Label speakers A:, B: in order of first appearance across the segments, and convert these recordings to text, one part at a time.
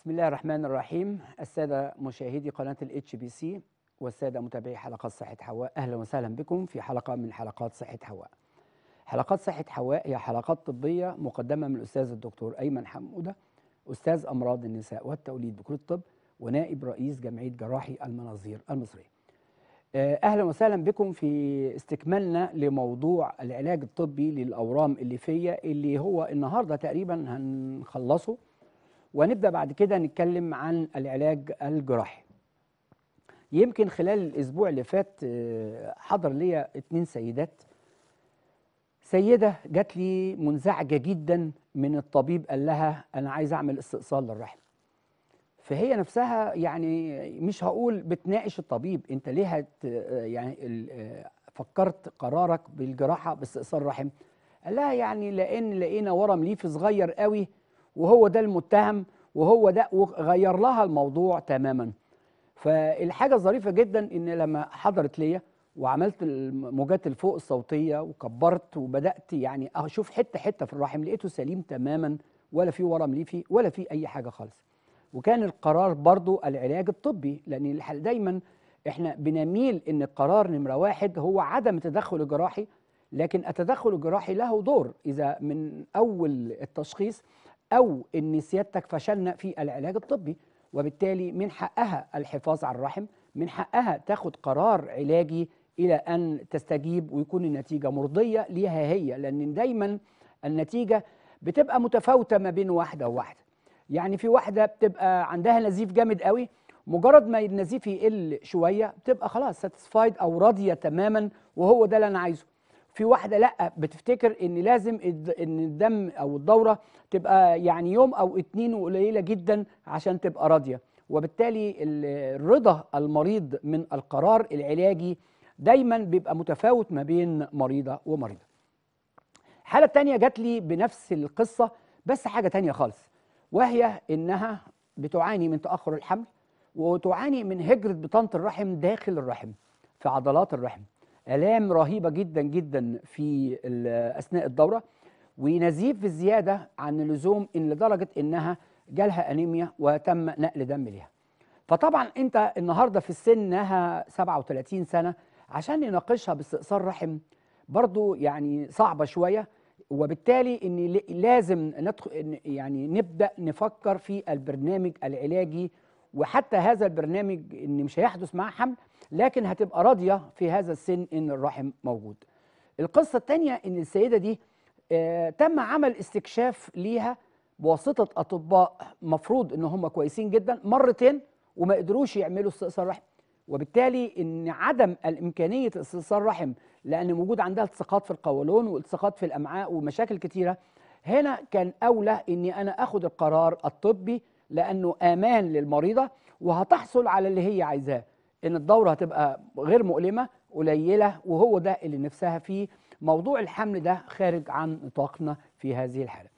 A: بسم الله الرحمن الرحيم السادة مشاهدي قناة الاتش بي سي والسادة متابعي حلقات صحة حواء أهلا وسهلا بكم في حلقة من حلقات صحة حواء حلقات صحة حواء هي حلقات طبية مقدمة من الأستاذ الدكتور أيمن حمودة أستاذ أمراض النساء والتوليد بكلية الطب ونائب رئيس جمعية جراحي المناظير المصرية آه، أهلا وسهلا بكم في استكمالنا لموضوع العلاج الطبي للأورام الليفية اللي هو النهاردة تقريبا هنخلصه ونبدا بعد كده نتكلم عن العلاج الجراحي يمكن خلال الاسبوع اللي فات آه، حضر ليا اتنين سيدات سيده جات لي منزعجه جدا من الطبيب قال لها انا عايز اعمل استئصال للرحم فهي نفسها يعني مش هقول بتناقش الطبيب انت ليه هت آه، يعني ال- آه، فكرت قرارك بالجراحه باستئصال الرحم قال لها يعني لان لقينا ورم ليفي صغير قوي وهو ده المتهم وهو ده وغير لها الموضوع تماما فالحاجه الظريفه جدا ان لما حضرت ليا وعملت الموجات الفوق الصوتيه وكبرت وبدات يعني اشوف حته حته في الرحم لقيته سليم تماما ولا في ورم ليفي ولا في اي حاجه خالص وكان القرار برضو العلاج الطبي لان الحل دايما احنا بنميل ان القرار نمره واحد هو عدم التدخل الجراحي لكن التدخل الجراحي له دور اذا من اول التشخيص او ان سيادتك فشلنا في العلاج الطبي وبالتالي من حقها الحفاظ على الرحم من حقها تاخد قرار علاجي الى ان تستجيب ويكون النتيجه مرضيه ليها هي لان دايما النتيجه بتبقى متفاوته ما بين واحده وواحده يعني في واحده بتبقى عندها نزيف جامد قوي مجرد ما النزيف يقل شويه بتبقى خلاص ساتسفايد او راضيه تماما وهو ده اللي انا عايزه في واحده لا بتفتكر ان لازم الد- ان الدم او الدوره تبقى يعني يوم او اتنين وقليله جدا عشان تبقى راضيه وبالتالي ال- الرضا المريض من القرار العلاجي دايما بيبقى متفاوت ما بين مريضه ومريضه الحالة التانية جات لي بنفس القصة بس حاجة تانية خالص وهي إنها بتعاني من تأخر الحمل وتعاني من هجرة بطانة الرحم داخل الرحم في عضلات الرحم آلام رهيبة جدا جدا في ال- أثناء الدورة ونزيف زيادة عن اللزوم إن لدرجة إنها جالها أنيميا وتم نقل دم ليها فطبعا انت النهارده في السن انها 37 سنه عشان نناقشها باستئصال رحم برضو يعني صعبه شويه وبالتالي ان ل- لازم ندخل إن- يعني نبدا نفكر في البرنامج العلاجي وحتى هذا البرنامج ان مش هيحدث معاه حمل لكن هتبقى راضيه في هذا السن ان الرحم موجود. القصه الثانيه ان السيده دي آه تم عمل استكشاف ليها بواسطه اطباء مفروض ان هم كويسين جدا مرتين وما قدروش يعملوا استئصال رحم وبالتالي ان عدم الامكانيه استئصال رحم لان موجود عندها التصاقات في القولون والتصاقات في الامعاء ومشاكل كتيره هنا كان اولى اني انا اخد القرار الطبي لانه امان للمريضه وهتحصل على اللي هي عايزاه ان الدوره هتبقى غير مؤلمه قليله وهو ده اللي نفسها فيه موضوع الحمل ده خارج عن نطاقنا في هذه الحاله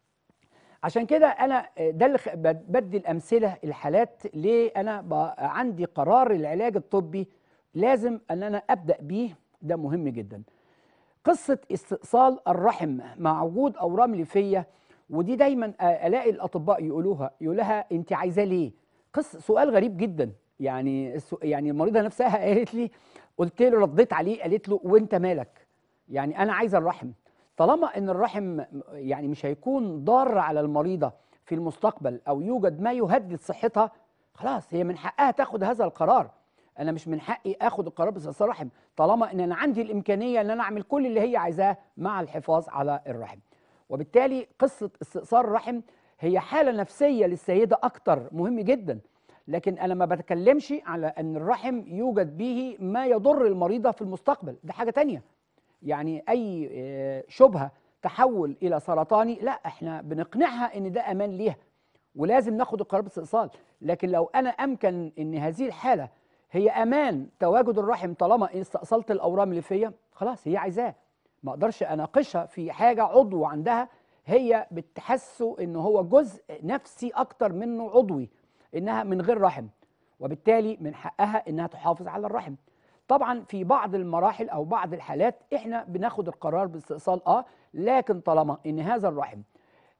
A: عشان كده انا ده اللي خ- بد- بدي الامثله الحالات ليه انا بقى عندي قرار العلاج الطبي لازم ان انا ابدا بيه ده مهم جدا قصه استئصال الرحم مع وجود اورام ليفيه ودي دايما آه، الاقي الاطباء يقولوها يقولها انت عايزاه ليه قص سؤال غريب جدا يعني السو- يعني المريضه نفسها قالت لي قلت له رديت عليه قالت له وانت مالك يعني انا عايزه الرحم طالما ان الرحم يعني مش هيكون ضار على المريضه في المستقبل او يوجد ما يهدد صحتها خلاص هي من حقها تاخد هذا القرار انا مش من حقي اخد القرار باستئصال رحم طالما ان انا عندي الامكانيه ان انا اعمل كل اللي هي عايزاه مع الحفاظ على الرحم وبالتالي قصه استئصال الرحم هي حاله نفسيه للسيده اكتر مهم جدا لكن انا ما بتكلمش على ان الرحم يوجد به ما يضر المريضه في المستقبل ده حاجه تانية يعني اي آه، شبهه تحول الى سرطاني لا احنا بنقنعها ان ده امان ليها ولازم ناخد القرار باستئصال لكن لو انا امكن ان هذه الحاله هي امان تواجد الرحم طالما استأصلت الاورام الليفيه خلاص هي عايزاه ما اقدرش اناقشها في حاجه عضو عندها هي بتحسه ان هو جزء نفسي اكتر منه عضوي انها من غير رحم وبالتالي من حقها انها تحافظ على الرحم طبعا في بعض المراحل او بعض الحالات احنا بناخد القرار باستئصال اه لكن طالما ان هذا الرحم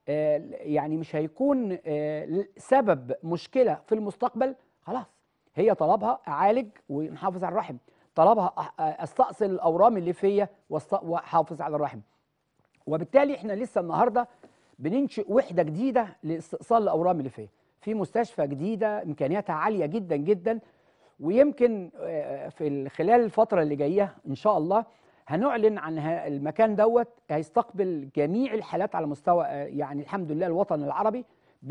A: آه، يعني مش هيكون آه، سبب مشكله في المستقبل خلاص هي طلبها اعالج ونحافظ على الرحم طلبها أح- استأصل الاورام اللي فيا واست- واحافظ على الرحم وبالتالي احنا لسه النهارده بننشئ وحده جديده لاستئصال الاورام اللي فيا في مستشفى جديده امكانياتها عاليه جدا جدا ويمكن آه، في ال- خلال الفتره اللي جايه ان شاء الله هنعلن عن ه- المكان دوت هيستقبل جميع الحالات على مستوى آه، يعني الحمد لله الوطن العربي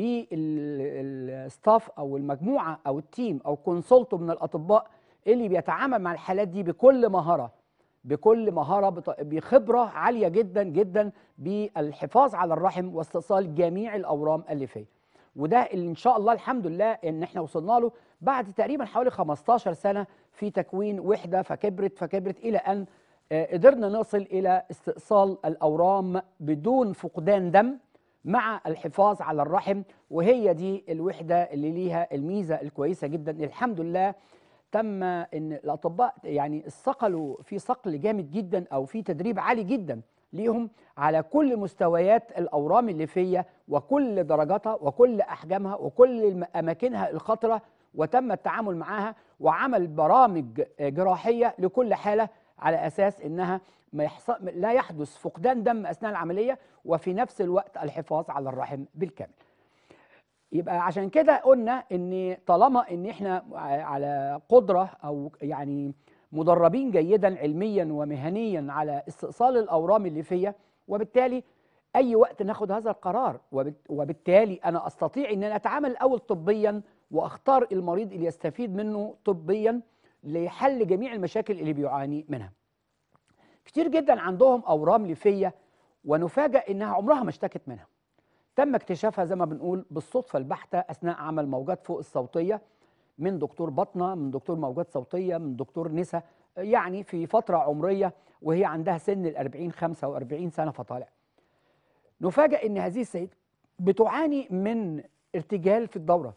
A: بالستاف او المجموعه او التيم او كونسولته من الاطباء اللي بيتعامل مع الحالات دي بكل مهاره بكل مهاره بط- بخبره عاليه جدا جدا بالحفاظ على الرحم واستئصال جميع الاورام الليفيه وده اللي ان شاء الله الحمد لله ان احنا وصلنا له بعد تقريبا حوالي 15 سنه في تكوين وحده فكبرت فكبرت الى ان آه، قدرنا نصل الى استئصال الاورام بدون فقدان دم مع الحفاظ على الرحم وهي دي الوحده اللي ليها الميزه الكويسه جدا الحمد لله تم ان الاطباء يعني صقلوا في صقل جامد جدا او في تدريب عالي جدا ليهم على كل مستويات الاورام الليفيه وكل درجاتها وكل احجامها وكل الم- اماكنها الخطره وتم التعامل معها وعمل برامج آه، جراحيه لكل حاله على اساس انها ما يحصل لا يحدث فقدان دم اثناء العمليه وفي نفس الوقت الحفاظ على الرحم بالكامل. يبقى عشان كده قلنا ان طالما ان احنا على قدره او يعني مدربين جيدا علميا ومهنيا على استئصال الاورام الليفيه وبالتالي اي وقت ناخد هذا القرار وبت- وبالتالي انا استطيع ان انا اتعامل الاول طبيا واختار المريض اللي يستفيد منه طبيا لحل جميع المشاكل اللي بيعاني منها. كتير جدا عندهم اورام ليفيه ونفاجئ انها عمرها ما اشتكت منها. تم اكتشافها زي ما بنقول بالصدفه البحته اثناء عمل موجات فوق الصوتيه من دكتور بطنه من دكتور موجات صوتيه من دكتور نسا يعني في فتره عمريه وهي عندها سن ال 40 45 سنه فطالع. نفاجئ ان هذه السيده بتعاني من ارتجال في الدوره.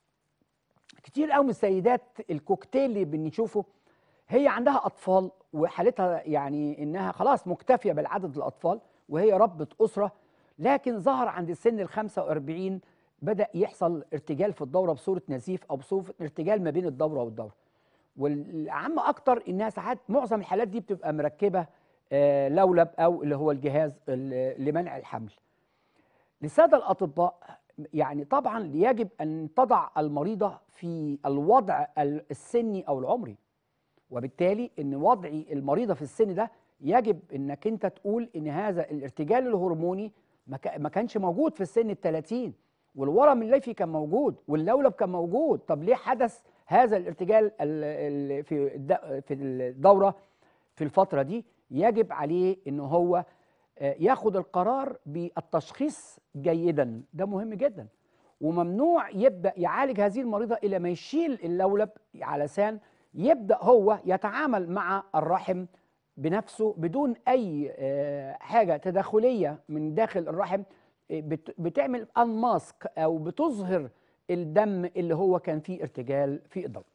A: كتير قوي من السيدات الكوكتيل اللي بنشوفه هي عندها اطفال وحالتها يعني انها خلاص مكتفيه بالعدد الاطفال وهي ربة اسره لكن ظهر عند السن ال 45 بدا يحصل ارتجال في الدوره بصوره نزيف او بصوره ارتجال ما بين الدوره والدوره والعام اكتر انها ساعات معظم الحالات دي بتبقى مركبه آه، لولب او اللي هو الجهاز ال- لمنع الحمل للساده الاطباء يعني طبعا يجب ان تضع المريضه في الوضع ال- السني او العمري وبالتالي ان وضعي المريضه في السن ده يجب انك انت تقول ان هذا الارتجال الهرموني ما كا- ما كانش موجود في السن ال 30 والورم الليفي كان موجود واللولب كان موجود طب ليه حدث هذا الارتجال ال- ال- في الد- في الدوره في الفتره دي يجب عليه ان هو آه، ياخد القرار بالتشخيص جيدا ده مهم جدا وممنوع يبدا يعالج هذه المريضه الى ما يشيل اللولب علشان يبدا هو يتعامل مع الرحم بنفسه بدون اي آه، حاجه تداخليه من داخل الرحم آه، بت- بتعمل انماسك او بتظهر الدم اللي هو كان فيه ارتجال في الدوره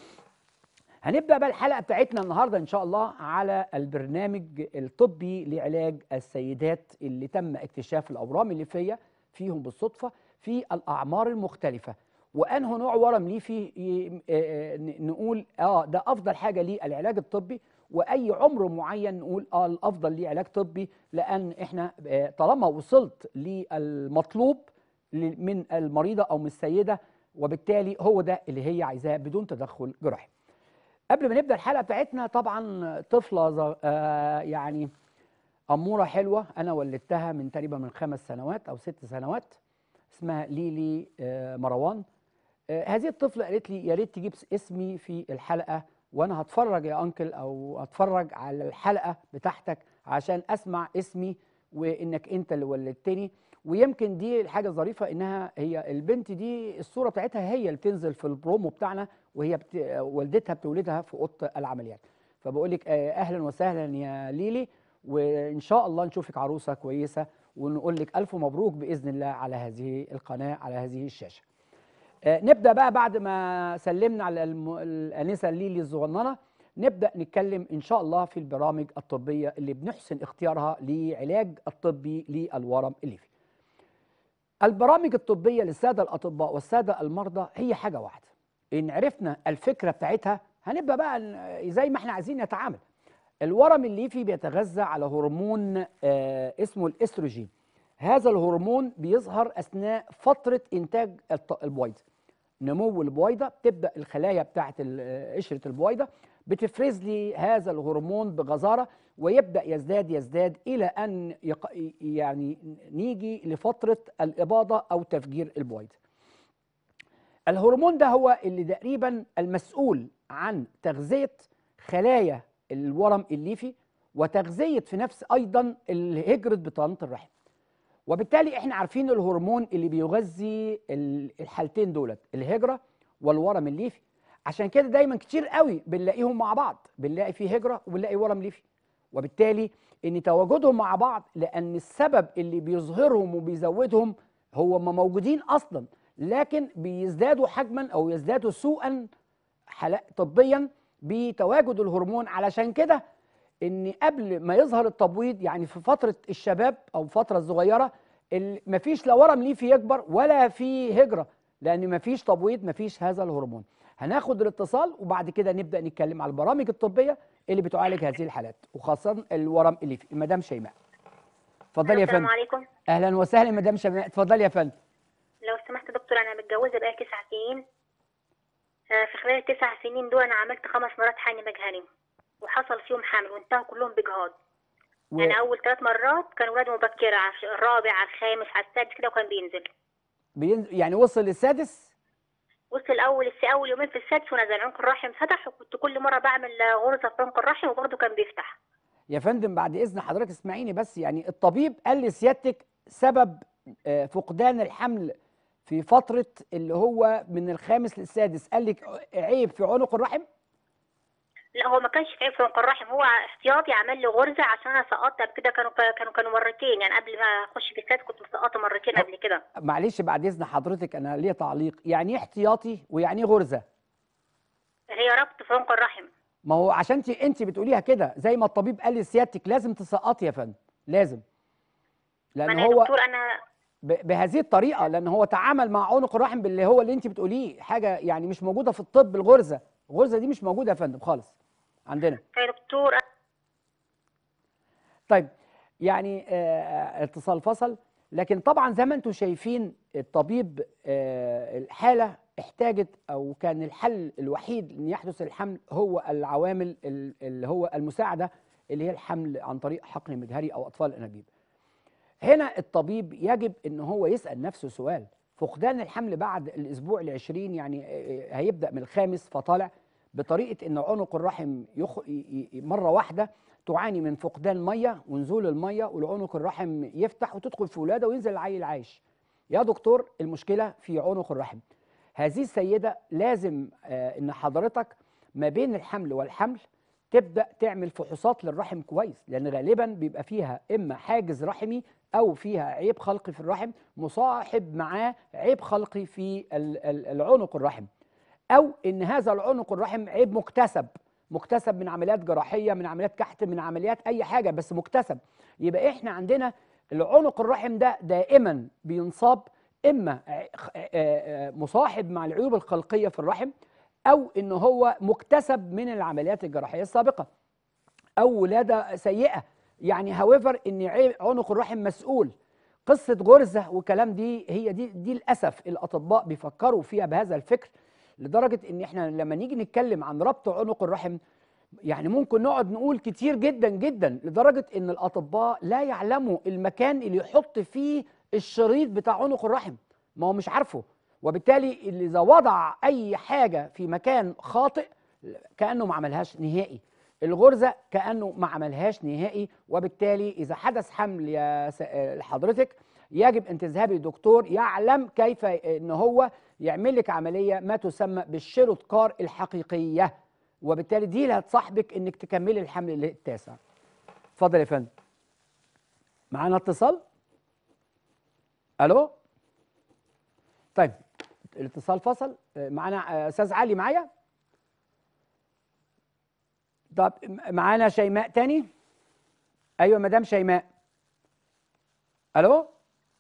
A: هنبدا بقى الحلقه بتاعتنا النهارده ان شاء الله على البرنامج الطبي لعلاج السيدات اللي تم اكتشاف الاورام الليفيه فيهم بالصدفه في الاعمار المختلفه وانه نوع ورم ليفي ي- آه، آه، ن- نقول اه ده افضل حاجه ليه العلاج الطبي واي عمر معين نقول اه الافضل ليه علاج طبي لان احنا آه، طالما وصلت للمطلوب ل- من المريضه او من السيده وبالتالي هو ده اللي هي عايزاه بدون تدخل جراحي قبل ما نبدا الحلقه بتاعتنا طبعا طفله ز- آه يعني اموره حلوه انا ولدتها من تقريبا من خمس سنوات او ست سنوات اسمها ليلي آه مروان آه هذه الطفله قالت لي يا ريت تجيب اسمي في الحلقه وانا هتفرج يا انكل او هتفرج على الحلقه بتاعتك عشان اسمع اسمي وانك انت اللي ولدتني ويمكن دي الحاجه الظريفه انها هي البنت دي الصوره بتاعتها هي اللي بتنزل في البرومو بتاعنا وهي بت... والدتها بتولدها في اوضه العمليات فبقول لك آه، اهلا وسهلا يا ليلي وان شاء الله نشوفك عروسه كويسه ونقول لك الف مبروك باذن الله على هذه القناه على هذه الشاشه آه، نبدا بقى بعد ما سلمنا على الم... الانسه ليلي الصغننه نبدا نتكلم ان شاء الله في البرامج الطبيه اللي بنحسن اختيارها لعلاج الطبي للورم الليفي البرامج الطبيه للساده الاطباء والساده المرضى هي حاجه واحده ان عرفنا الفكره بتاعتها هنبقى بقى ن- زي ما احنا عايزين نتعامل الورم الليفي بيتغذى على هرمون آه اسمه الاستروجين هذا الهرمون بيظهر اثناء فتره انتاج الط- البويضه نمو البويضه بتبدا الخلايا بتاعه ال- آه، قشره البويضه بتفرز لي هذا الهرمون بغزاره ويبدا يزداد يزداد الى ان يق... يعني نيجي لفتره الاباضه او تفجير البويضه الهرمون ده هو اللي تقريبا المسؤول عن تغذيه خلايا الورم الليفي وتغذيه في نفس ايضا هجره بطانه الرحم وبالتالي احنا عارفين الهرمون اللي بيغذي ال- الحالتين دولت الهجره والورم الليفي عشان كده دايما كتير قوي بنلاقيهم مع بعض بنلاقي فيه هجره وبنلاقي ورم ليفي وبالتالي ان تواجدهم مع بعض لان السبب اللي بيظهرهم وبيزودهم هو ما موجودين اصلا لكن بيزدادوا حجما او يزدادوا سوءا حلا- طبيا بتواجد الهرمون علشان كده ان قبل ما يظهر التبويض يعني في فتره الشباب او الفتره الصغيره ال- مفيش لا ورم ليفي يكبر ولا في هجره لان مفيش تبويض مفيش هذا الهرمون هناخد الاتصال وبعد كده نبدا نتكلم على البرامج الطبيه اللي بتعالج هذه الحالات وخاصه الورم الليفي المدام شيماء اتفضلي يا
B: السلام
A: فندم
B: عليكم
A: اهلا وسهلا مدام شيماء اتفضلي يا فندم
B: لو سمحت دكتور انا متجوزه بقالي تسع سنين آه، في خلال التسع سنين دول انا عملت خمس مرات حقن مجهري وحصل فيهم حمل وانتهوا كلهم بجهاض
A: و...
B: يعني اول ثلاث مرات كان ولاد مبكره على الش- الرابع على الخامس على السادس كده وكان بينزل
A: بين... يعني وصل للسادس
B: وصل الاول الس اول يومين في السادس ونزل عنق الرحم فتح وكنت كل مره بعمل آه، غرزه في عنق الرحم وبرضه كان بيفتح
A: يا فندم بعد اذن حضرتك اسمعيني بس يعني الطبيب قال لسيادتك سبب آه، فقدان الحمل في فتره اللي هو من الخامس للسادس قال لك عيب في عنق الرحم
B: لا هو ما كانش في عيب في عنق الرحم هو احتياطي عمل لي غرزه عشان انا سقطت قبل كده كانوا كانوا كانوا مرتين يعني قبل ما اخش في السادس كنت مسقطه مرتين قبل كده
A: معلش بعد اذن حضرتك انا ليا تعليق يعني ايه احتياطي ويعني ايه غرزه
B: هي ربط في عنق الرحم
A: ما هو عشان انت انت بتقوليها كده زي ما الطبيب قال لسيادتك لازم تسقطي يا فندم لازم
B: ما
A: لان
B: انا يا
A: هو
B: دكتور انا
A: ب- بهذه الطريقه لان هو تعامل مع عنق الرحم باللي هو اللي انت بتقوليه حاجه يعني مش موجوده في الطب الغرزه الغرزه دي مش موجوده يا فندم خالص عندنا
B: يا دكتور
A: طيب يعني آه اتصال فصل لكن طبعا زي ما انتم شايفين الطبيب آه الحاله احتاجت او كان الحل الوحيد ان يحدث الحمل هو العوامل ال- اللي هو المساعده اللي هي الحمل عن طريق حقن مجهري او اطفال انابيب. هنا الطبيب يجب ان هو يسال نفسه سؤال فقدان الحمل بعد الاسبوع العشرين يعني آه، آه، هيبدا من الخامس فطالع بطريقه ان عنق الرحم يخ... ي- ي- مره واحده تعاني من فقدان ميه ونزول الميه والعنق الرحم يفتح وتدخل في ولاده وينزل العيل عايش. يا دكتور المشكله في عنق الرحم. هذه السيده لازم آه، ان حضرتك ما بين الحمل والحمل تبدا تعمل فحوصات للرحم كويس لان غالبا بيبقى فيها اما حاجز رحمي او فيها عيب خلقي في الرحم مصاحب معاه عيب خلقي في ال- ال- العنق الرحم او ان هذا العنق الرحم عيب مكتسب مكتسب من عمليات جراحيه من عمليات كحت من عمليات اي حاجه بس مكتسب يبقى احنا عندنا العنق الرحم ده دائما بينصاب اما ع- خ- آه، آه، مصاحب مع العيوب الخلقيه في الرحم او ان هو مكتسب من العمليات الجراحيه السابقه او ولاده سيئه يعني هاويفر ان عي- عنق الرحم مسؤول قصه غرزه وكلام دي هي دي دي للاسف الاطباء بيفكروا فيها بهذا الفكر لدرجه ان احنا لما نيجي نتكلم عن ربط عنق الرحم يعني ممكن نقعد نقول كتير جدا جدا لدرجه ان الاطباء لا يعلموا المكان اللي يحط فيه الشريط بتاع عنق الرحم ما هو مش عارفه وبالتالي اللي اذا وضع اي حاجه في مكان خاطئ كانه ما عملهاش نهائي الغرزه كانه ما عملهاش نهائي وبالتالي اذا حدث حمل يا س- آه، حضرتك يجب ان تذهبي لدكتور يعلم كيف ان هو يعمل لك عمليه ما تسمى بالشيروت كار الحقيقيه وبالتالي دي اللي هتصاحبك انك تكملي الحمل التاسع اتفضل يا فندم معانا اتصال الو طيب الاتصال فصل آه، معانا آه، استاذ علي معايا طب م- معانا شيماء تاني ايوه مدام شيماء الو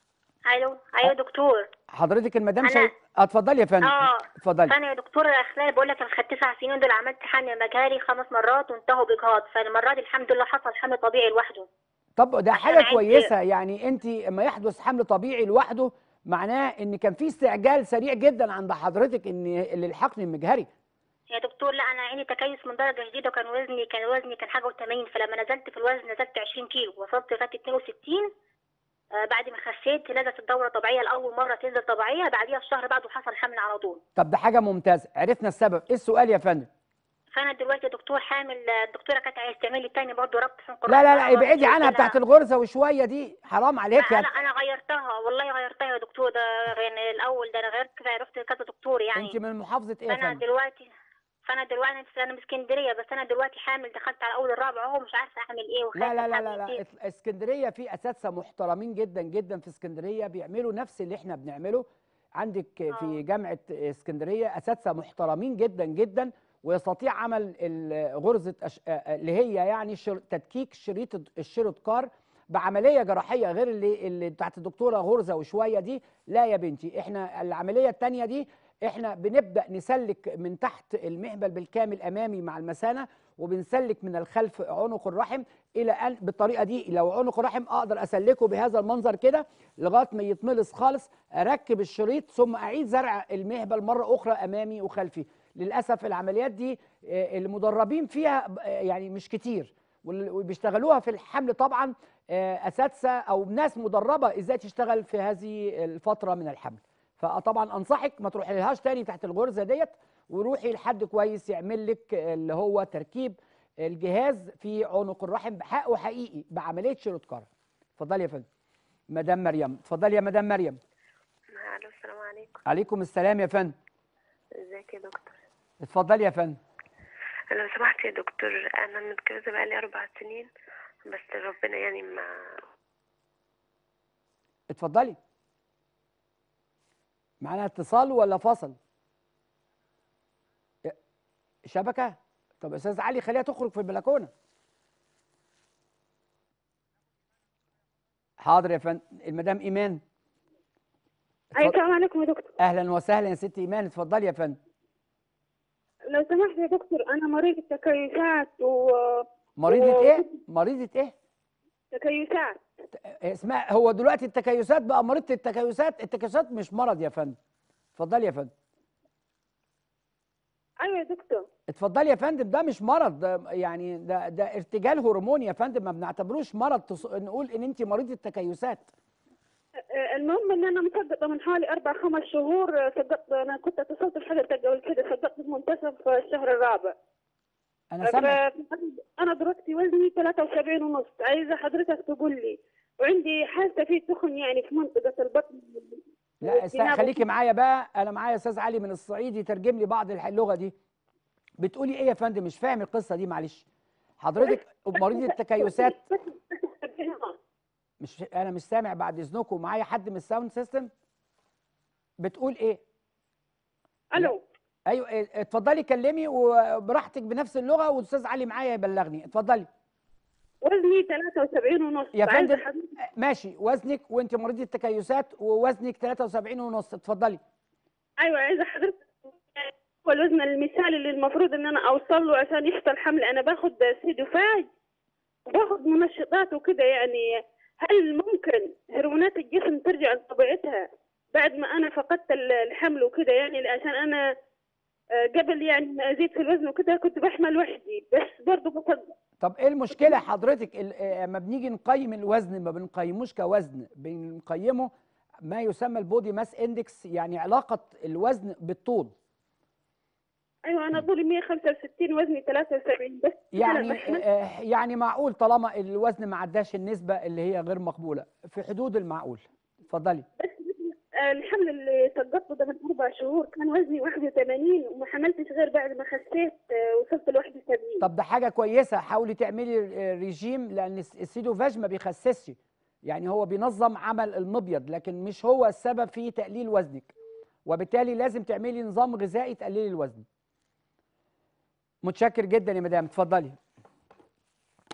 B: ايوه ايوه دكتور
A: حضرتك المدام
B: أنا-
A: شايف اتفضلي يا فندم
B: اه
A: اتفضلي
B: فانا يا دكتور خلال بقول لك الخ- تسع سنين دول عملت حمل مجهري خمس مرات وانتهوا باجهاض فالمره دي الحمد لله حصل حمل طبيعي لوحده
A: طب ده
B: عشان
A: حاجه
B: عندي-
A: كويسه يعني انت اما يحدث حمل طبيعي لوحده معناه ان كان في استعجال سريع جدا عند حضرتك ان اللي الحقن المجهري
B: يا دكتور لا انا عندي تكيس من درجه جديده وكان وزني كان وزني كان حاجه و80 فلما نزلت في الوزن نزلت 20 كيلو وصلت لغايه 62 آه بعد ما خسيت نزلت الدوره طبيعيه لاول مره تنزل طبيعيه بعديها الشهر بعده حصل حمل على طول
A: طب ده حاجه ممتازه عرفنا السبب ايه السؤال يا فندم
B: فانا دلوقتي يا دكتور حامل آه، الدكتوره كانت عايز تعمل لي تاني برضه ربط حنق
A: لا لا
B: الرحم.
A: لا ابعدي عنها
B: أنا-
A: بتاعت الغرزه وشويه دي حرام عليك
B: لا
A: يعني
B: انا انا غيرتها والله غيرتها يا دكتور ده يعني الاول ده انا غيرت كذا رحت كذا دكتور يعني
A: انت من محافظه ايه يا
B: فانا
A: فندم
B: دلوقتي فانا دلوقتي انا انا من اسكندريه بس انا دلوقتي حامل دخلت على اول الرابع اهو مش عارفه اعمل ايه
A: لا
B: وخايفة
A: لا لا
B: أحمل
A: لا, لا.
B: إيه.
A: اس- اسكندريه في اساتذه محترمين جدا جدا في اسكندريه بيعملوا نفس اللي احنا بنعمله عندك في جامعه اسكندريه اساتذه محترمين جدا جدا ويستطيع عمل ال- غرزه أش... آه، آه، اللي هي يعني شر... تدكيك شريط الشريط كار بعمليه جراحيه غير اللي اللي بتاعت الدكتوره غرزه وشويه دي لا يا بنتي احنا العمليه الثانيه دي احنا بنبدا نسلك من تحت المهبل بالكامل امامي مع المثانه وبنسلك من الخلف عنق الرحم الى ان بالطريقه دي لو عنق الرحم اقدر اسلكه بهذا المنظر كده لغايه ما يتملص خالص اركب الشريط ثم اعيد زرع المهبل مره اخرى امامي وخلفي للاسف العمليات دي آه، المدربين فيها ب- آه، يعني مش كتير وال- وبيشتغلوها في الحمل طبعا آه، اساتذه او ناس مدربه ازاي تشتغل في هذه الفتره من الحمل فطبعا انصحك ما تروحي لهاش تاني تحت الغرزه ديت وروحي لحد كويس يعمل لك اللي هو تركيب الجهاز في عنق الرحم بحقه حقيقي بعمليه شيروت كار اتفضلي يا فندم مدام مريم اتفضلي يا مدام مريم
C: الو السلام عليكم
A: عليكم السلام يا فندم
C: ازيك يا دكتور
A: اتفضلي يا فندم
C: لو سمحت يا دكتور انا متجوزه بقالي اربع سنين بس ربنا يعني ما
A: اتفضلي معانا اتصال ولا فصل يا- شبكه طب يا استاذ علي خليها تخرج في البلكونه حاضر يا فندم المدام ايمان
D: أي
A: اتفضل-
D: السلام عليكم يا دكتور
A: اهلا وسهلا يا ست ايمان اتفضلي يا فندم
D: لو سمحت يا دكتور أنا مريضة تكيسات وتكيسات
A: مريضه ايه مريضه ايه اسمها هو دلوقتي التكيسات بقى مريضه التكيسات التكيسات مش مرض يا فندم اتفضلي يا فندم
D: أيوة يا دكتور
A: اتفضلي يا فندم ده مش مرض ده يعني ده ده ارتجال هرموني يا فندم ما بنعتبروش مرض تص... نقول ان انت مريضه تكيسات
D: آه، المهم إن أنا مسقطة من حوالي أربع خمس شهور آه، سقطت أنا كنت اتصلت بحضرتك قبل كده سقطت في منتصف الشهر الرابع
A: انا سامع
D: ف- أنا دلوقتي وزني 73 ونص عايزة حضرتك تقول لي وعندي حاسة في تخن يعني في منطقة البطن
A: لا است...
D: والجناب
A: خليكي معايا بقى انا معايا استاذ علي من الصعيد يترجم لي بعض الح- اللغه دي بتقولي ايه يا فندم مش فاهم القصه دي معلش حضرتك مريضه التكيسات مش انا مش سامع بعد اذنكم معايا حد من الساوند سيستم بتقول ايه
D: ألو
A: ايوه إيه، اتفضلي كلمي وبراحتك بنفس اللغه والاستاذ علي معايا يبلغني اتفضلي
D: وزني 73 ونص
A: يا
D: عايزة
A: فندم
D: حضرتك-
A: ماشي وزنك وانت مريضه تكيسات ووزنك 73 ونص اتفضلي
D: ايوه عايزه حضرتك هو الوزن المثالي اللي المفروض ان انا اوصل له عشان يحصل حمل انا باخد سيدوفاج وباخد منشطات وكده يعني هل ممكن هرمونات الجسم ترجع لطبيعتها بعد ما انا فقدت ال- الحمل وكده يعني عشان انا آه، قبل يعني ما ازيد في الوزن وكده كنت بحمل وحدي بس برضه بصدق
A: طب ايه المشكله حضرتك ال- آه، اما بنيجي نقيم الوزن ما بنقيموش كوزن بنقيمه ما يسمى البودي ماس اندكس يعني علاقه الوزن بالطول
D: ايوه انا طولي 165 وزني 73 بس أنا
A: يعني
D: بحمل
A: آه، يعني معقول طالما الوزن ما عداش النسبه اللي هي غير مقبوله في حدود المعقول اتفضلي
D: آه، الحمل اللي سقطته ده من اربع شهور كان وزني 81 وما حملتش غير بعد ما خسيت آه، وصلت ل 71
A: طب ده حاجه كويسه حاولي تعملي آه، ريجيم لان الس- السيدوفاج ما بيخسسش يعني هو بينظم عمل المبيض لكن مش هو السبب في تقليل وزنك وبالتالي لازم تعملي نظام غذائي تقللي الوزن متشكر جدا يا مدام اتفضلي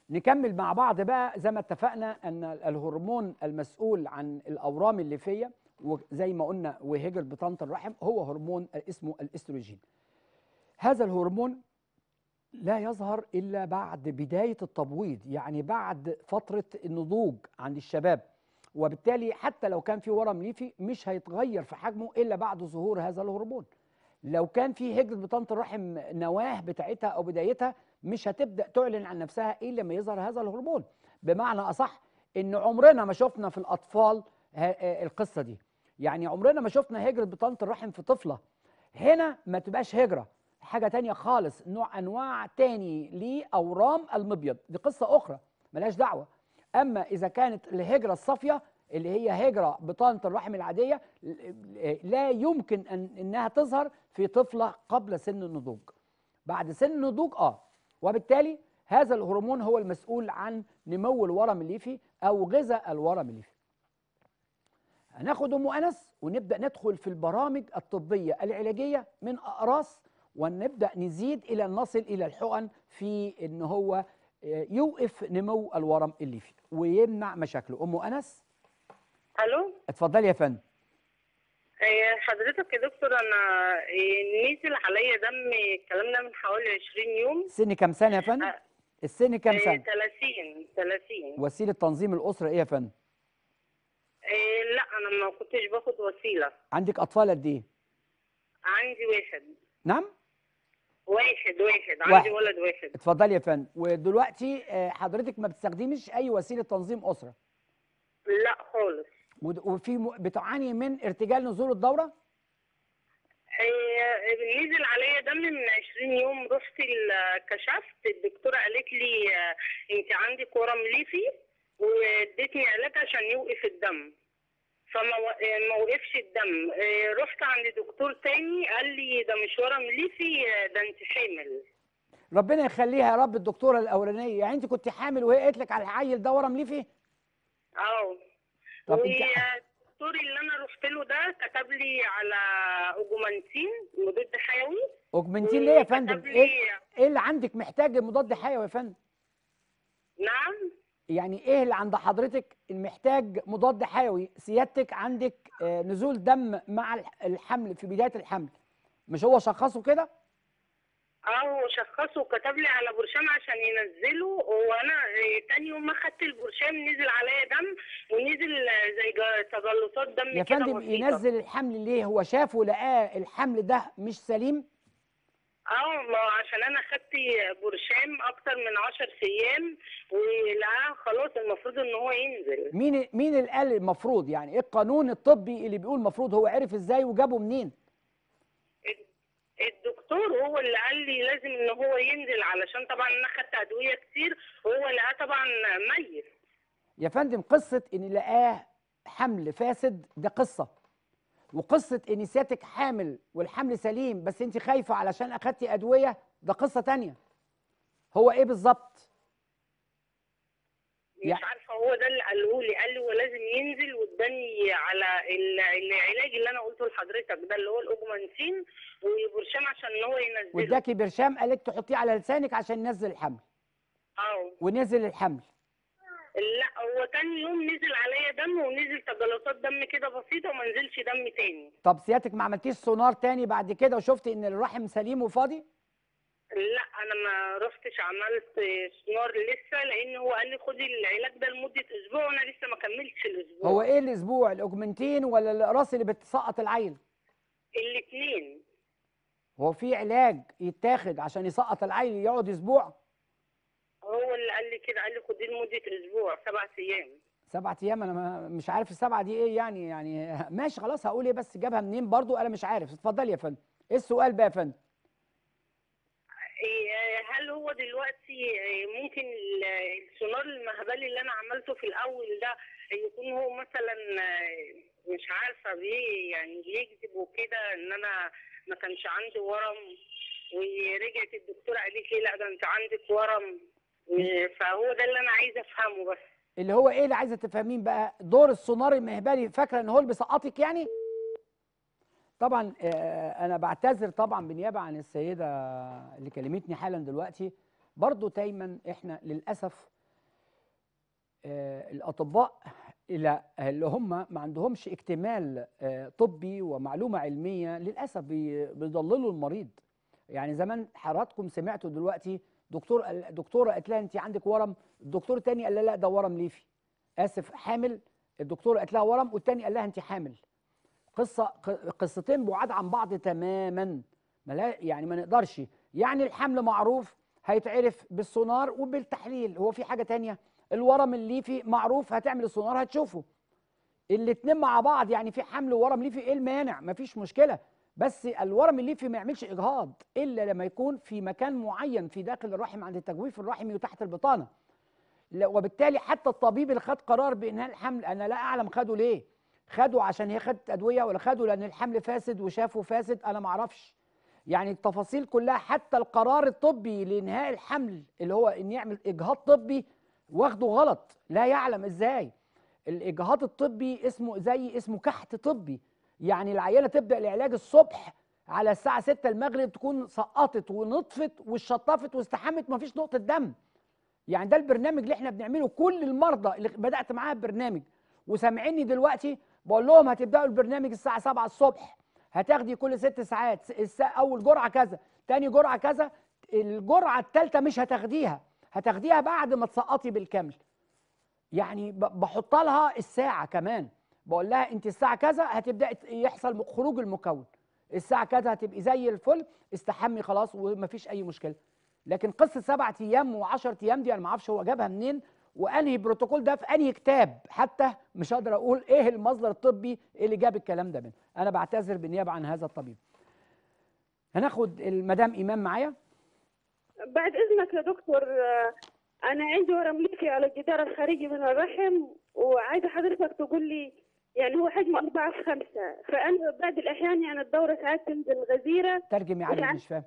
A: نكمل مع بعض بقى زي ما اتفقنا ان الهرمون المسؤول عن الاورام الليفيه وزي ما قلنا وهجر بطانه الرحم هو هرمون اسمه الاستروجين هذا الهرمون لا يظهر الا بعد بدايه التبويض يعني بعد فتره النضوج عند الشباب وبالتالي حتى لو كان في ورم ليفي مش هيتغير في حجمه الا بعد ظهور هذا الهرمون لو كان في هجرة بطانة الرحم نواه بتاعتها أو بدايتها مش هتبدأ تعلن عن نفسها إلا لما يظهر هذا الهرمون بمعنى أصح إن عمرنا ما شفنا في الأطفال ه- آه القصة دي يعني عمرنا ما شفنا هجرة بطانة الرحم في طفلة هنا ما تبقاش هجرة حاجة تانية خالص نوع أنواع تاني لأورام المبيض دي قصة أخرى ملهاش دعوة أما إذا كانت الهجرة الصافية اللي هي هجرة بطانة الرحم العادية لا يمكن أن إنها تظهر في طفلة قبل سن النضوج بعد سن النضوج آه وبالتالي هذا الهرمون هو المسؤول عن نمو الورم الليفي أو غذاء الورم الليفي هناخد أم أنس ونبدأ ندخل في البرامج الطبية العلاجية من أقراص ونبدأ نزيد إلى أن نصل إلى الحقن في إن هو آه، يوقف نمو الورم الليفي ويمنع مشاكله أم أنس
E: الو
A: اتفضلي يا فندم
E: إيه، حضرتك يا دكتور انا إيه، نزل عليا دم الكلام ده من حوالي 20 يوم
A: سن كام سنة يا فندم؟
E: آه.
A: السن كام
E: إيه،
A: سنة؟
E: 30 30
A: وسيلة تنظيم الأسرة إيه يا فندم؟
E: إيه، لا انا ما كنتش باخد وسيله
A: عندك أطفال قد إيه؟
E: عندي واحد
A: نعم؟
E: واحد واحد
A: واحد.
E: عندي ولد واحد
A: اتفضلي يا فندم ودلوقتي آه، حضرتك ما بتستخدميش أي وسيلة تنظيم أسرة
E: لا خالص
A: ود- وفي م- بتعاني من ارتجال نزول الدورة؟
E: إيه، نزل عليا دم من 20 يوم رحت ال- كشفت الدكتوره قالت لي آه، انت عندك ورم ليفي وادتني علاج عشان يوقف الدم فما و- آه، ما وقفش الدم آه، رحت عند دكتور تاني قال لي ده مش ورم ليفي آه، ده انت حامل
A: ربنا يخليها يا رب الدكتورة الأولانية يعني أنت كنت حامل وهي قالت لك على العيل ده ورم ليفي؟
E: اه
A: طب انت
E: والدكتور اللي انا رحت له ده كتب لي على اوجومانتين مضاد حيوي
A: أوجمنتين ليه يا
E: وكتب
A: فندم؟
E: لي-
A: إيه إيه اللي عندك محتاج مضاد حيوي يا فندم؟
E: نعم
A: يعني ايه اللي عند حضرتك محتاج مضاد حيوي سيادتك عندك آه، نزول دم مع الح- الحمل في بدايه الحمل مش هو شخصه كده
E: اه هو شخصه وكتب لي على برشام عشان ينزله وانا آه، تاني يوم ما خدت البرشام نزل عليا دم ونزل آه، زي جا- تجلطات دم
A: يا
E: كده
A: فندم
E: بسيطة.
A: ينزل الحمل ليه هو شافه لقاه الحمل ده مش سليم
E: اه ما هو عشان انا خدت برشام اكتر من 10 ايام ولقاه خلاص المفروض ان هو ينزل
A: مين مين اللي قال المفروض يعني ايه القانون الطبي اللي بيقول المفروض هو عرف ازاي وجابه منين
E: الدكتور هو اللي قال لي لازم ان هو ينزل علشان طبعا انا خدت ادويه كتير وهو لقاه طبعا ميت
A: يا فندم قصه ان لقاه حمل فاسد ده قصه وقصه ان سيادتك حامل والحمل سليم بس انت خايفه علشان اخدتي ادويه ده قصه تانية هو ايه بالظبط
E: مش
A: يع-
E: عارفه هو ده اللي قاله لي قال لي هو لازم ينزل واداني على ال- العلاج اللي انا قلته لحضرتك ده اللي هو الاوجمانتين وبرشام عشان ان هو ينزله
A: واداكي برشام قالك تحطيه على لسانك عشان ينزل الحمل
E: اه
A: ونزل الحمل
E: لا هو تاني يوم نزل عليا دم ونزل تجلطات دم كده بسيطه وما نزلش دم تاني
A: طب سيادتك ما عملتيش سونار تاني بعد كده وشفتي ان الرحم سليم وفاضي
E: لا انا ما رحتش عملت سونار لسه لان هو قال لي خدي العلاج ده لمده اسبوع وانا لسه ما كملتش الاسبوع
A: هو ايه الاسبوع الاوجمنتين ولا الاقراص اللي بتسقط العيل
E: الاثنين
A: هو في علاج يتاخد عشان يسقط العيل يقعد اسبوع
E: هو اللي قال لي كده قال لي خديه لمده اسبوع سبع ايام
A: سبعة ايام انا ما- مش عارف السبعه دي ايه يعني يعني ماشي خلاص هقول ايه بس جابها منين برضو انا مش عارف اتفضلي يا فندم ايه السؤال بقى يا فندم
E: إيه، هل هو دلوقتي إيه، ممكن ال- السونار المهبلي اللي انا عملته في الاول ده يكون هو مثلا إيه، مش عارفه ليه يعني يكذب وكده ان انا ما كانش عندي ورم ورجعت الدكتوره قالت لي لا ده انت عندك ورم إيه، فهو ده اللي انا عايزه افهمه بس
A: اللي هو ايه اللي عايزه تفهمين بقى دور السونار المهبلي فاكره ان هو اللي بيسقطك يعني طبعا آه، انا بعتذر طبعا بالنيابه عن السيده اللي كلمتني حالا دلوقتي برضو دايما احنا للاسف آه، الاطباء الى اللي هم ما عندهمش اكتمال آه، طبي ومعلومه علميه للاسف بي- بيضللوا المريض يعني زمان حضراتكم سمعتوا دلوقتي دكتور قال- دكتوره قالت لها انت عندك ورم الدكتور التاني قال لها لا ده ورم ليفي اسف حامل الدكتور قالت لها ورم والتاني قال لها انت حامل قصه ق- قصتين بعاد عن بعض تماما ما لا يعني ما نقدرش يعني الحمل معروف هيتعرف بالسونار وبالتحليل هو في حاجه تانية الورم الليفي معروف هتعمل السونار هتشوفه الاتنين مع بعض يعني في حمل وورم ليفي ايه المانع مفيش مشكله بس الورم الليفي ما يعملش اجهاض الا لما يكون في مكان معين في داخل الرحم عند التجويف الرحمي وتحت البطانه لا- وبالتالي حتى الطبيب اللي خد قرار بانهاء الحمل انا لا اعلم خده ليه خده عشان هي خدت ادويه ولا خده لان الحمل فاسد وشافه فاسد انا ما اعرفش يعني التفاصيل كلها حتى القرار الطبي لانهاء الحمل اللي هو ان يعمل اجهاض طبي واخده غلط لا يعلم ازاي الاجهاض الطبي اسمه زي اسمه كحت طبي يعني العيانه تبدا العلاج الصبح على الساعه 6 المغرب تكون سقطت ونطفت وشطفت واستحمت مفيش نقطه دم يعني ده البرنامج اللي احنا بنعمله كل المرضى اللي بدات معاها البرنامج وسامعيني دلوقتي بقول لهم هتبداوا البرنامج الساعه 7 الصبح هتاخدي كل ست ساعات س- الس- اول جرعه كذا تاني جرعه كذا الجرعه الثالثه مش هتاخديها هتاخديها بعد ما تسقطي بالكامل يعني ب- بحط لها الساعه كمان بقول لها انت الساعه كذا هتبدا يحصل م- خروج المكون الساعه كذا هتبقي زي الفل استحمي خلاص ومفيش اي مشكله لكن قصه سبعة ايام و10 ايام دي انا ما اعرفش هو جابها منين وانهي بروتوكول ده في انهي كتاب حتى مش هقدر اقول ايه المصدر الطبي اللي جاب الكلام ده منه انا بعتذر بالنيابه عن هذا الطبيب هناخد المدام ايمان معايا
D: بعد إذنك يا دكتور آه، أنا عندي ورم ليفي على الجدار الخارجي من الرحم وعايزة حضرتك تقول لي يعني هو حجمه أربعة في خمسة فأنا بعد الأحيان يعني الدورة ساعات تنزل غزيرة
A: ترجمي علي
D: عارف-
A: مش فاهم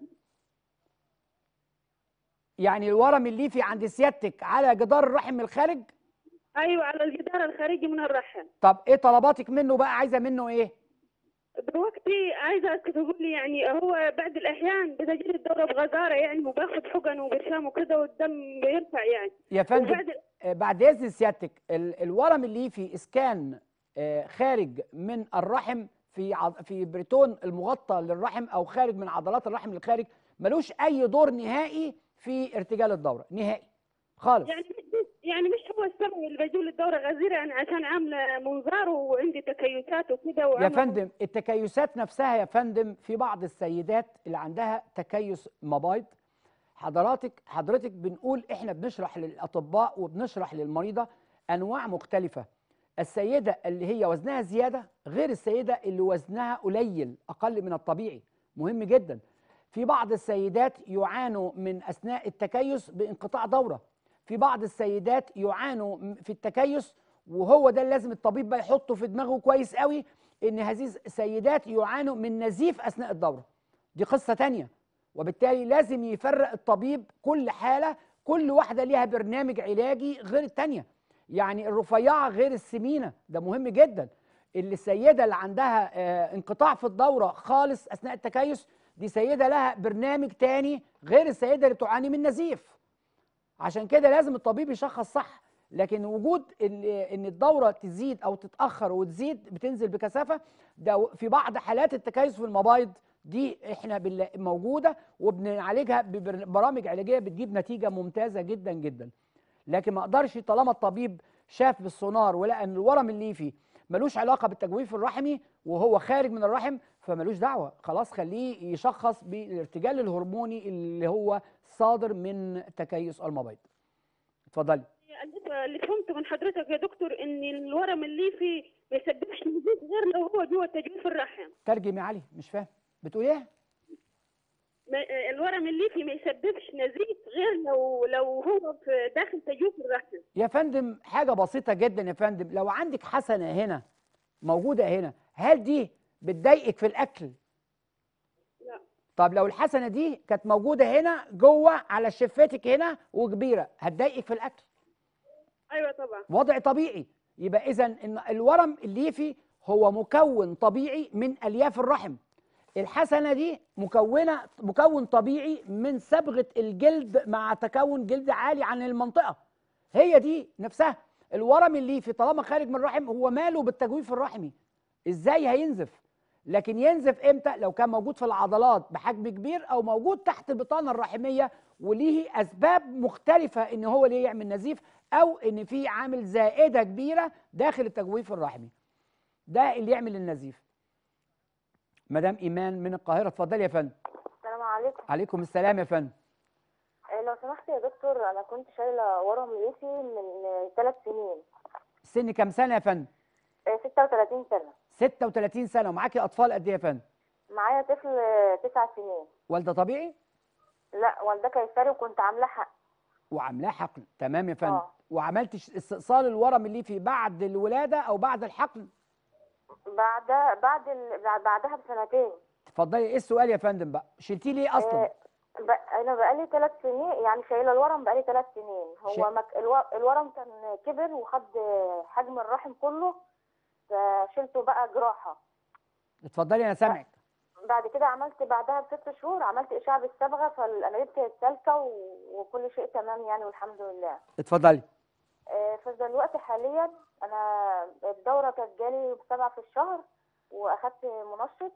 A: يعني الورم الليفي عند سيادتك على جدار الرحم من الخارج
D: أيوة على الجدار الخارجي من الرحم
A: طب ايه طلباتك منه بقى عايزه منه ايه
D: دلوقتي عايزة تقول لي يعني هو بعد الأحيان بتجري الدورة بغزارة يعني وباخد حقن وبرشام وكده والدم بيرفع يعني
A: يا فندم
D: وبعد
A: آه، بعد اذن سيادتك ال- الورم الليفي اسكان آه، خارج من الرحم في عض- في بريتون المغطى للرحم او خارج من عضلات الرحم للخارج ملوش اي دور نهائي في ارتجال الدوره نهائي خالص
D: يعني يعني مش هو السبب اللي بجول الدورة غزيرة يعني عشان عاملة منظار وعندي تكيسات وكده
A: يا
D: وعاملة
A: فندم التكيسات نفسها يا فندم في بعض السيدات اللي عندها تكيس مبايض حضراتك حضرتك بنقول احنا بنشرح للاطباء وبنشرح للمريضه انواع مختلفه السيده اللي هي وزنها زياده غير السيده اللي وزنها قليل اقل من الطبيعي مهم جدا في بعض السيدات يعانوا من اثناء التكيس بانقطاع دوره في بعض السيدات يعانوا م- في التكيس وهو ده اللي لازم الطبيب بقى يحطه في دماغه كويس قوي ان هذه السيدات يعانوا من نزيف اثناء الدوره دي قصه تانية وبالتالي لازم يفرق الطبيب كل حاله كل واحده ليها برنامج علاجي غير التانية يعني الرفيعه غير السمينه ده مهم جدا اللي السيده اللي عندها آه، انقطاع في الدوره خالص اثناء التكيس دي سيده لها برنامج تاني غير السيده اللي بتعاني من نزيف عشان كده لازم الطبيب يشخص صح لكن وجود ال- ان الدوره تزيد او تتاخر وتزيد بتنزل بكثافه ده في بعض حالات التكيس في المبايض دي احنا بنلا- موجوده وبنعالجها ببرامج علاجيه بتجيب نتيجه ممتازه جدا جدا لكن ما اقدرش طالما الطبيب شاف بالسونار ولقى ان الورم الليفي ملوش علاقه بالتجويف الرحمي وهو خارج من الرحم فملوش دعوه خلاص خليه يشخص بالارتجال الهرموني اللي هو صادر من تكيس المبيض اتفضلي
D: اللي اللي فهمته من حضرتك يا دكتور ان الورم الليفي ما يسببش نزيف غير لو هو جوه تجويف الرحم
A: ترجم يا علي مش فاهم بتقول ايه
D: ما- الورم الليفي ما يسببش نزيف غير لو لو هو في داخل تجويف الرحم
A: يا فندم حاجه بسيطه جدا يا فندم لو عندك حسنه هنا موجوده هنا هل دي بتضايقك في الاكل
D: لا
A: طب لو الحسنه دي كانت موجوده هنا جوه على شفتك هنا وكبيره هتضايقك في الاكل
D: ايوه طبعا
A: وضع طبيعي يبقى اذا ان الورم الليفي هو مكون طبيعي من الياف الرحم الحسنه دي مكونه مكون طبيعي من صبغه الجلد مع تكون جلد عالي عن المنطقه هي دي نفسها الورم الليفي طالما خارج من الرحم هو ماله بالتجويف الرحمي ازاي هينزف لكن ينزف امتى لو كان موجود في العضلات بحجم كبير او موجود تحت البطانه الرحميه وليه اسباب مختلفه ان هو ليه يعمل نزيف او ان في عامل زائده كبيره داخل التجويف الرحمي ده اللي يعمل النزيف مدام ايمان من القاهره اتفضلي يا فندم
F: السلام عليكم
A: عليكم السلام يا فندم
F: آه، لو سمحت يا دكتور انا كنت شايله ورم ليفي من ثلاث سنين
A: سن كام سنه يا فندم
F: آه، 36 سنه
A: 36 سنه ومعاكي اطفال قد ايه يا فندم
F: معايا طفل آه، تسع سنين
A: والده طبيعي
F: لا والده قيصري وكنت عامله حق
A: وعاملاه حقن تمام يا فندم
F: آه.
A: وعملت ش- استئصال الورم اللي في بعد الولاده او بعد الحقن
F: بعد بعد ال... بعد- بعدها بسنتين
A: اتفضلي ايه السؤال يا فندم بقى شلتيه ليه اصلا
F: آه، ب... انا بقالي ثلاث سنين يعني شايله الورم بقالي ثلاث سنين
A: شا-
F: هو مك... الو... الورم كان كبر وخد آه، حجم الرحم كله فشلته بقى جراحه
A: اتفضلي انا سامعك
F: بعد كده عملت بعدها بست شهور عملت اشعه بالصبغه فالانابيب كانت سالكه و... وكل شيء تمام يعني والحمد لله
A: اتفضلي
F: آه، فدلوقتي حاليا انا الدوره كانت جالي سبعة في الشهر واخدت منشط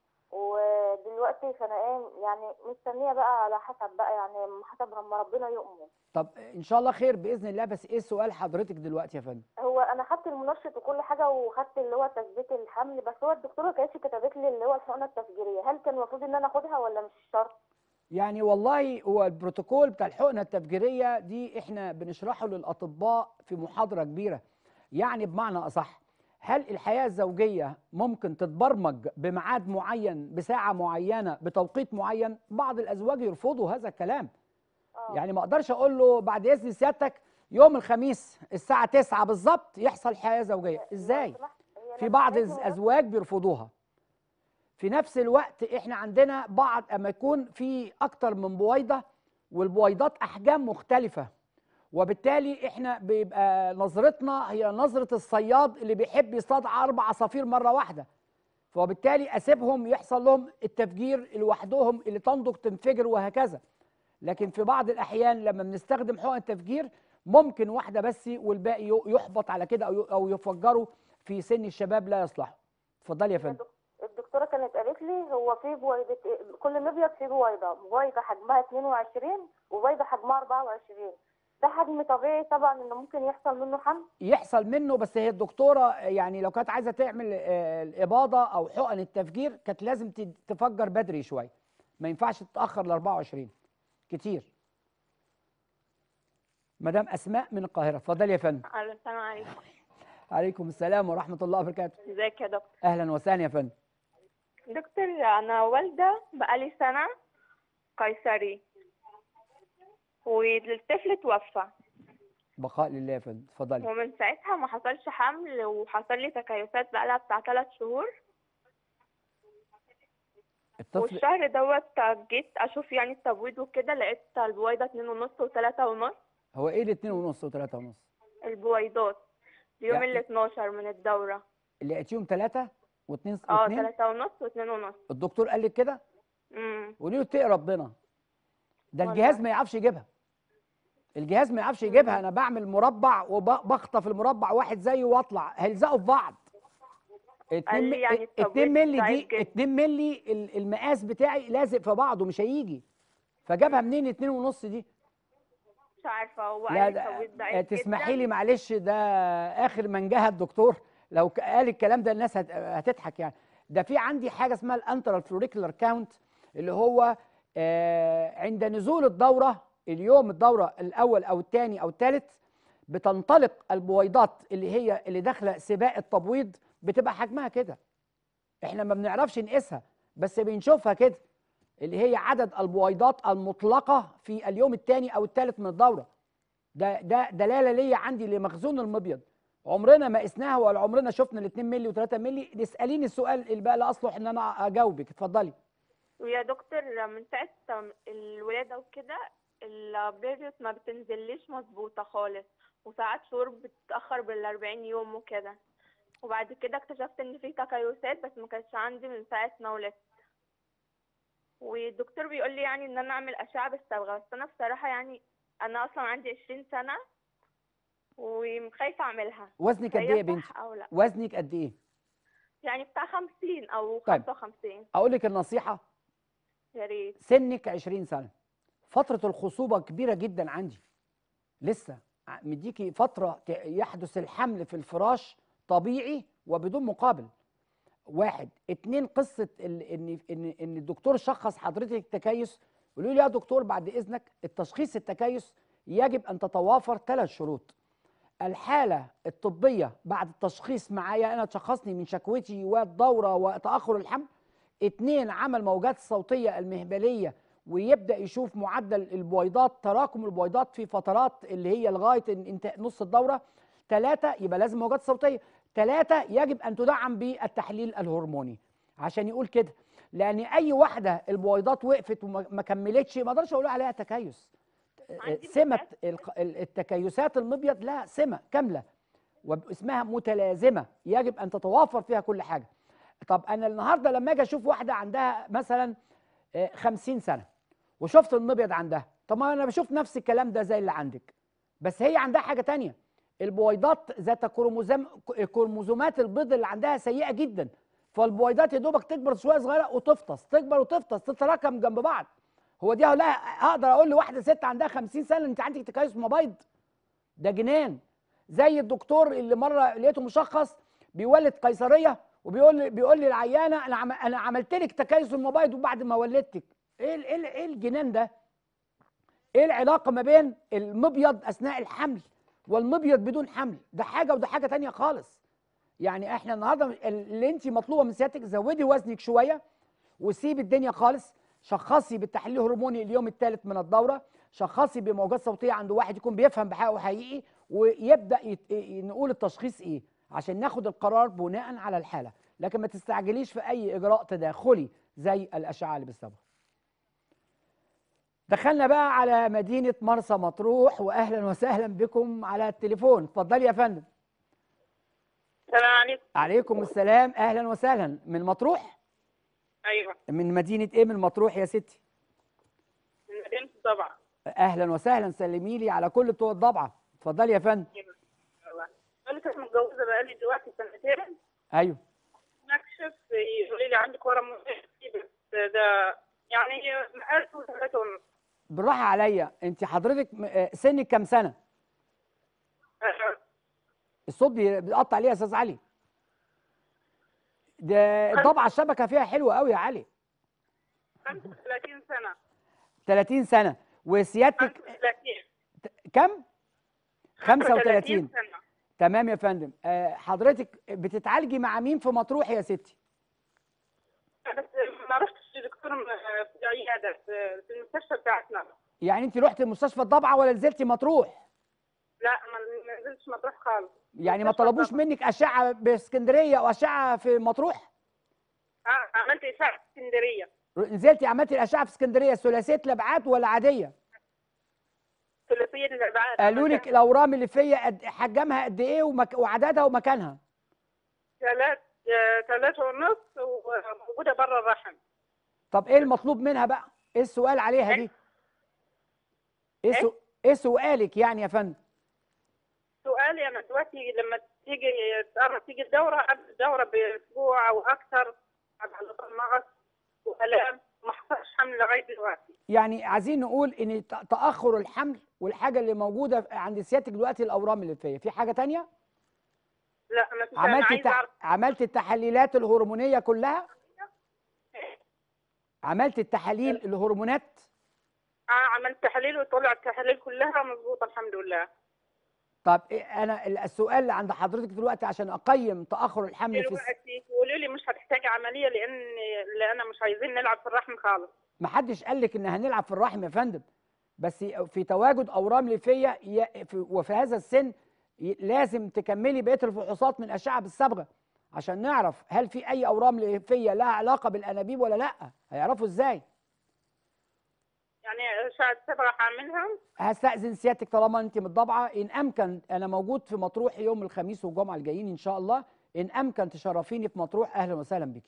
F: ودلوقتي فانا ايه يعني مستنيه بقى على حسب بقى يعني حسب لما ربنا يؤمن
A: طب ان شاء الله خير باذن الله بس ايه سؤال حضرتك دلوقتي يا فندم
F: هو انا خدت المنشط وكل حاجه وخدت اللي هو تثبيت الحمل بس هو الدكتوره كانت كتبت لي اللي هو الحقنه التفجيريه هل كان المفروض ان انا اخدها ولا مش شرط
A: يعني والله هو البروتوكول بتاع الحقنه التفجيريه دي احنا بنشرحه للاطباء في محاضره كبيره يعني بمعنى اصح هل الحياه الزوجيه ممكن تتبرمج بميعاد معين بساعه معينه بتوقيت معين بعض الازواج يرفضوا هذا الكلام
F: اه
A: يعني ما اقدرش اقول له بعد اذن سيادتك يوم الخميس الساعه 9 بالظبط يحصل حياه زوجيه
F: لو
A: ازاي
F: سمحت، هي
A: في
F: لما
A: بعض
F: قالت لي منشط-
A: الازواج بيرفضوها في نفس الوقت احنا عندنا بعض اما يكون في اكتر من بويضه والبويضات احجام مختلفه وبالتالي احنا بيبقى نظرتنا هي نظره الصياد اللي بيحب يصطاد اربع عصافير مره واحده فبالتالي اسيبهم يحصل لهم التفجير لوحدهم اللي تنضج تنفجر وهكذا لكن في بعض الاحيان لما بنستخدم حقن التفجير ممكن واحده بس والباقي يو- يحبط على كده او ي- او يفجروا في سن الشباب لا يصلحوا اتفضلي يا
F: هي
A: فندم
F: دك- الدكتوره كانت قالت لي هو في بويضه كل مبيض فيه بويضه بويضه حجمها 22 وبويضه حجمها 24 ده حجم طبيعي طبعا انه ممكن يحصل منه حمل
A: يحصل منه بس هي الدكتوره يعني لو كانت عايزه تعمل آه، الاباضه او حقن التفجير كانت لازم ت- تفجر بدري شويه ما ينفعش تتاخر ل 24 كتير مدام اسماء من القاهره اتفضلي يا فندم
G: الو السلام عليكم
A: عليكم السلام ورحمه الله وبركاته
G: ازيك يا دكتور
A: اهلا وسهلا يا فندم
G: دكتور انا والده بقالي سنه قيصري والطفل توفى
A: بقاء لله يا فندم اتفضلي
G: ومن ساعتها ما حصلش حمل وحصل لي تكيسات بقالها بتاع ثلاث شهور
A: الطفل
G: والشهر دوت جيت اشوف يعني التبويض وكده لقيت البويضه اتنين ونص وتلاتة ونص
A: هو ايه الاتنين ونص وتلاتة ونص
G: البويضات اليوم
A: يعني-
G: ال 12 من الدوره
A: اللي لقيتيهم تلاتة واتنين
G: اه
A: واتنين
G: تلاتة ونص واتنين ونص
A: الدكتور قال لك كده
G: امم
A: قولي له اتقي ربنا ده
G: والله.
A: الجهاز ما يعرفش يجيبها الجهاز ما يعرفش يجيبها انا بعمل مربع وبخطف المربع واحد زيه واطلع هيلزقوا في بعض
G: قال
A: اتنين
G: لي يعني
A: م-
G: التبويض
A: اتنين ملي
G: ضعيف
A: دي
G: جدا.
A: اتنين ملي ال- المقاس بتاعي لازق في بعضه مش هيجي فجابها منين اتنين ونص دي
G: مش عارفه هو
A: لا
G: قال لي
A: ده
G: التبويض ضعيف
A: تسمحي
G: جدا.
A: لي معلش ده اخر من جه الدكتور لو ك- قال الكلام ده الناس هت- هتضحك يعني ده في عندي حاجه اسمها الانترال فلوريكولار كاونت اللي هو آه عند نزول الدوره اليوم الدوره الاول او الثاني او الثالث بتنطلق البويضات اللي هي اللي داخله سباق التبويض بتبقى حجمها كده احنا ما بنعرفش نقيسها بس بنشوفها كده اللي هي عدد البويضات المطلقه في اليوم الثاني او الثالث من الدوره ده ده دلاله ليا عندي لمخزون المبيض عمرنا ما قسناها ولا عمرنا شفنا ال 2 مللي و3 مللي اساليني السؤال اللي بقى لا اصلح ان انا اجاوبك اتفضلي
G: ويا دكتور من ساعة الولادة وكده البيريود ما بتنزليش مظبوطة خالص وساعات شهور بتتأخر بالأربعين يوم وكده وبعد كده اكتشفت إن في تكيسات بس ما كانتش عندي من ساعة ما ولدت والدكتور بيقول لي يعني إن أنا أعمل أشعة بالصبغة بس أنا بصراحة يعني أنا أصلا عندي عشرين سنة وخايفة أعملها
A: وزنك قد ايه
G: فهي
A: يا بنتي
G: صح أو لأ
A: وزنك قد ايه
G: يعني بتاع خمسين أو
A: طيب.
G: خمسة وخمسين
A: اقول لك النصيحه
G: يا ريت
A: سنك 20 سنه فتره الخصوبه كبيره جدا عندي لسه ع- مديكي فتره ت- يحدث الحمل في الفراش طبيعي وبدون مقابل واحد اتنين قصه ال- ان ان ان الدكتور شخص حضرتك تكيس قولوا لي يا دكتور بعد اذنك التشخيص التكيس يجب ان تتوافر ثلاث شروط الحاله الطبيه بعد التشخيص معايا انا تشخصني من شكوتي والدوره وتاخر الحمل اتنين عمل موجات صوتيه المهبليه ويبدا يشوف معدل البويضات تراكم البويضات في فترات اللي هي لغايه ان- انتهاء نص الدوره ثلاثه يبقى لازم موجات صوتيه ثلاثه يجب ان تدعم بالتحليل الهرموني عشان يقول كده لان اي واحده البويضات وقفت وما ما كملتش ما اقدرش اقول عليها تكيس
G: عندي
A: سمه
G: بنات.
A: الق- ال- التكيسات المبيض لها سمه كامله واسمها متلازمه يجب ان تتوافر فيها كل حاجه طب انا النهارده لما اجي اشوف واحده عندها مثلا آه، 50 سنه وشفت المبيض عندها طب ما انا بشوف نفس الكلام ده زي اللي عندك بس هي عندها حاجه تانية البويضات ذات كروموزوم كروموزومات البيض اللي عندها سيئه جدا فالبويضات يا دوبك تكبر شويه صغيره وتفطس تكبر وتفطس تتراكم جنب بعض هو دي لا اقدر اقول لواحده ست عندها 50 سنه انت عندك تكيس مبيض ده جنان زي الدكتور اللي مره لقيته مشخص بيولد قيصريه وبيقول لي بيقول لي العيانه انا عم انا عملت لك تكيس المبيض وبعد ما ولدتك ايه ال- ايه ال- ايه الجنان ده ايه العلاقه ما بين المبيض اثناء الحمل والمبيض بدون حمل ده حاجه وده حاجه تانية خالص يعني احنا النهارده اللي انت مطلوبه من سيادتك زودي وزنك شويه وسيبي الدنيا خالص شخصي بالتحليل الهرموني اليوم الثالث من الدوره شخصي بموجات صوتيه عند واحد يكون بيفهم بحقه حقيقي ويبدا يت... ي- نقول التشخيص ايه عشان ناخد القرار بناء على الحاله لكن ما تستعجليش في اي اجراء تداخلي زي الاشعه اللي بالصبغه دخلنا بقى على مدينه مرسى مطروح واهلا وسهلا بكم على التليفون اتفضلي يا فندم
E: السلام عليكم
A: عليكم السلام اهلا وسهلا من مطروح
E: ايوه
A: من مدينه ايه من مطروح يا ستي
E: من مدينه طبعا
A: اهلا وسهلا سلمي لي على كل بتوع الضبعه اتفضلي يا فندم
E: انا كنت متجوزه بقالي دلوقتي سنتين
A: ايوه
E: نكشف يقولوا لي عندك ورم مناخيري بس ده يعني ألف وثلاثة ونص
A: بالراحه عليا انت حضرتك م- آه، سنك كام سنه الصوت بي- بيقطع ليه يا استاذ علي ده الضبعه الشبكه فيها حلوه قوي يا علي
E: 35 سنة
A: 30 سنه وسيادتك
E: 35
A: كم 35
E: سنة
A: تمام يا فندم آه، حضرتك بتتعالجي مع مين في مطروح يا ستي
E: بس ما رحتش لدكتور م- في العيادة في في المستشفى بتاعتنا
A: يعني انت رحت مستشفى الضبعه ولا نزلتي مطروح
E: لا ما ما نزلتش مطروح خالص
A: يعني ما
E: مستشفى
A: طلبوش
E: الضبعة.
A: منك اشعه باسكندريه او اشعه في مطروح
E: اه عملت إشاعة في اسكندرية
A: نزلتي عملتي الاشعه في اسكندريه ثلاثيه الابعاد ولا عاديه
E: ثلاثية الأبعاد
A: قالوا لك الاورام اللي فيا قد حجمها قد ايه ومك... وعددها ومكانها
E: ثلاث آه، ثلاثة ونص وموجودة بره الرحم
A: طب ايه المطلوب منها بقى ايه السؤال عليها دي ايه سو... ايه سؤالك يعني يا فندم
E: سؤالي أنا دلوقتي لما تيجي تقرب تيجي الدورة قبل الدورة بأسبوع أو أكثر على طول مغص وآلام ما حصلش حمل لغاية دلوقتي
A: يعني عايزين نقول ان ت- تاخر الحمل والحاجه اللي موجوده عند سيادتك دلوقتي الاورام اللي فيا في حاجه تانية
E: لا ما فيش أنا
A: عملت
E: عايزة
A: التح...
E: أعرف
A: عملت التحليلات الهرمونيه كلها عملت التحاليل الهرمونات
E: آه عملت تحاليل وطلع التحاليل كلها مظبوطة الحمد لله
A: طب إيه انا ال- السؤال اللي عند حضرتك دلوقتي عشان اقيم تاخر الحمل في الس...
E: دلوقتي يقولوا لي مش هتحتاج عملية لأن لأن مش عايزين نلعب في الرحم خالص
A: ما حدش قال لك ان هنلعب في الرحم يا فندم بس في تواجد اورام ليفيه ي- في- وفي هذا السن ي- لازم تكملي بقيه الفحوصات من اشعه بالصبغه عشان نعرف هل في اي اورام ليفيه لها علاقه بالانابيب ولا لا هيعرفوا ازاي
E: يعني أشعة صبغة هعملها
A: هستأذن سيادتك طالما انت متضبعه ان امكن انا موجود في مطروح يوم الخميس والجمعه الجايين ان شاء الله ان امكن تشرفيني في مطروح اهلا وسهلا بك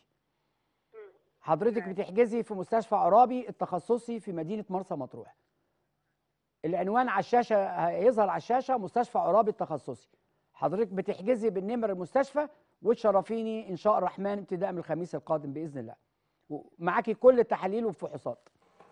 A: حضرتك بتحجزي في مستشفى عرابي التخصصي في مدينه مرسى مطروح العنوان على الشاشه هيظهر على الشاشه مستشفى عرابي التخصصي حضرتك بتحجزي بالنمر المستشفى وتشرفيني ان شاء الرحمن ابتداء من الخميس القادم باذن الله ومعاكي كل التحاليل والفحوصات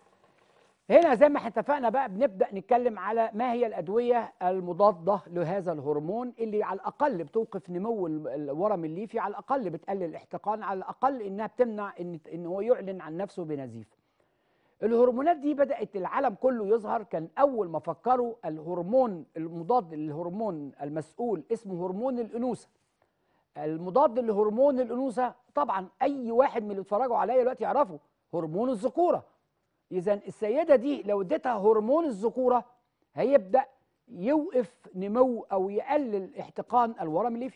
A: هنا زي ما اتفقنا بقى بنبدا نتكلم على ما هي الادويه المضاده لهذا الهرمون اللي على الاقل بتوقف نمو ال- الورم الليفي على الاقل بتقلل الاحتقان على الاقل انها بتمنع ان ان هو يعلن عن نفسه بنزيف الهرمونات دي بدات العالم كله يظهر كان اول ما فكروا الهرمون المضاد للهرمون المسؤول اسمه هرمون الانوثه المضاد لهرمون الانوثه طبعا اي واحد من اللي اتفرجوا عليا دلوقتي يعرفوا هرمون الذكوره اذا السيده دي لو اديتها هرمون الذكوره هيبدا يوقف نمو او يقلل احتقان الورم الليفي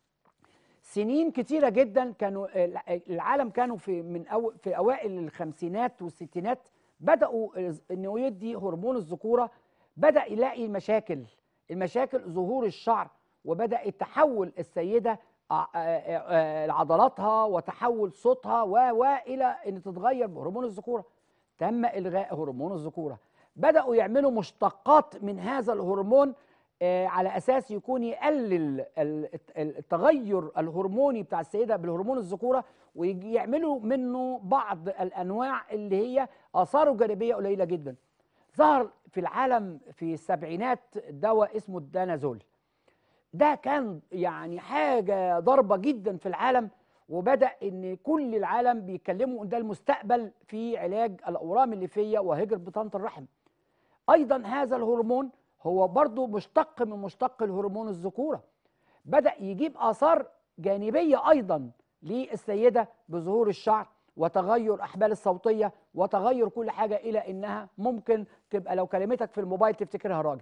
A: سنين كتيرة جدا كانوا الع- العالم كانوا في من أو في أوائل الخمسينات والستينات بدأوا إنه يدي هرمون الذكورة بدأ يلاقي مشاكل المشاكل ظهور الشعر وبدأ يتحول السيدة ع- آه، آه، آه، عضلاتها وتحول صوتها و و إلى أن تتغير بهرمون الذكورة تم إلغاء هرمون الذكورة بدأوا يعملوا مشتقات من هذا الهرمون آه، على اساس يكون يقلل ال- ال- التغير الهرموني بتاع السيده بالهرمون الذكوره ويعملوا منه بعض الانواع اللي هي اثاره جانبيه قليله جدا ظهر في العالم في السبعينات دواء اسمه الدانازول ده كان يعني حاجه ضربه جدا في العالم وبدا ان كل العالم بيتكلموا ان ده المستقبل في علاج الاورام الليفيه وهجره بطانه الرحم ايضا هذا الهرمون هو برضو مشتق من مشتق الهرمون الذكوره بدا يجيب اثار جانبيه ايضا للسيده بظهور الشعر وتغير احبال الصوتيه وتغير كل حاجه الى انها ممكن تبقى لو كلمتك في الموبايل تفتكرها راجل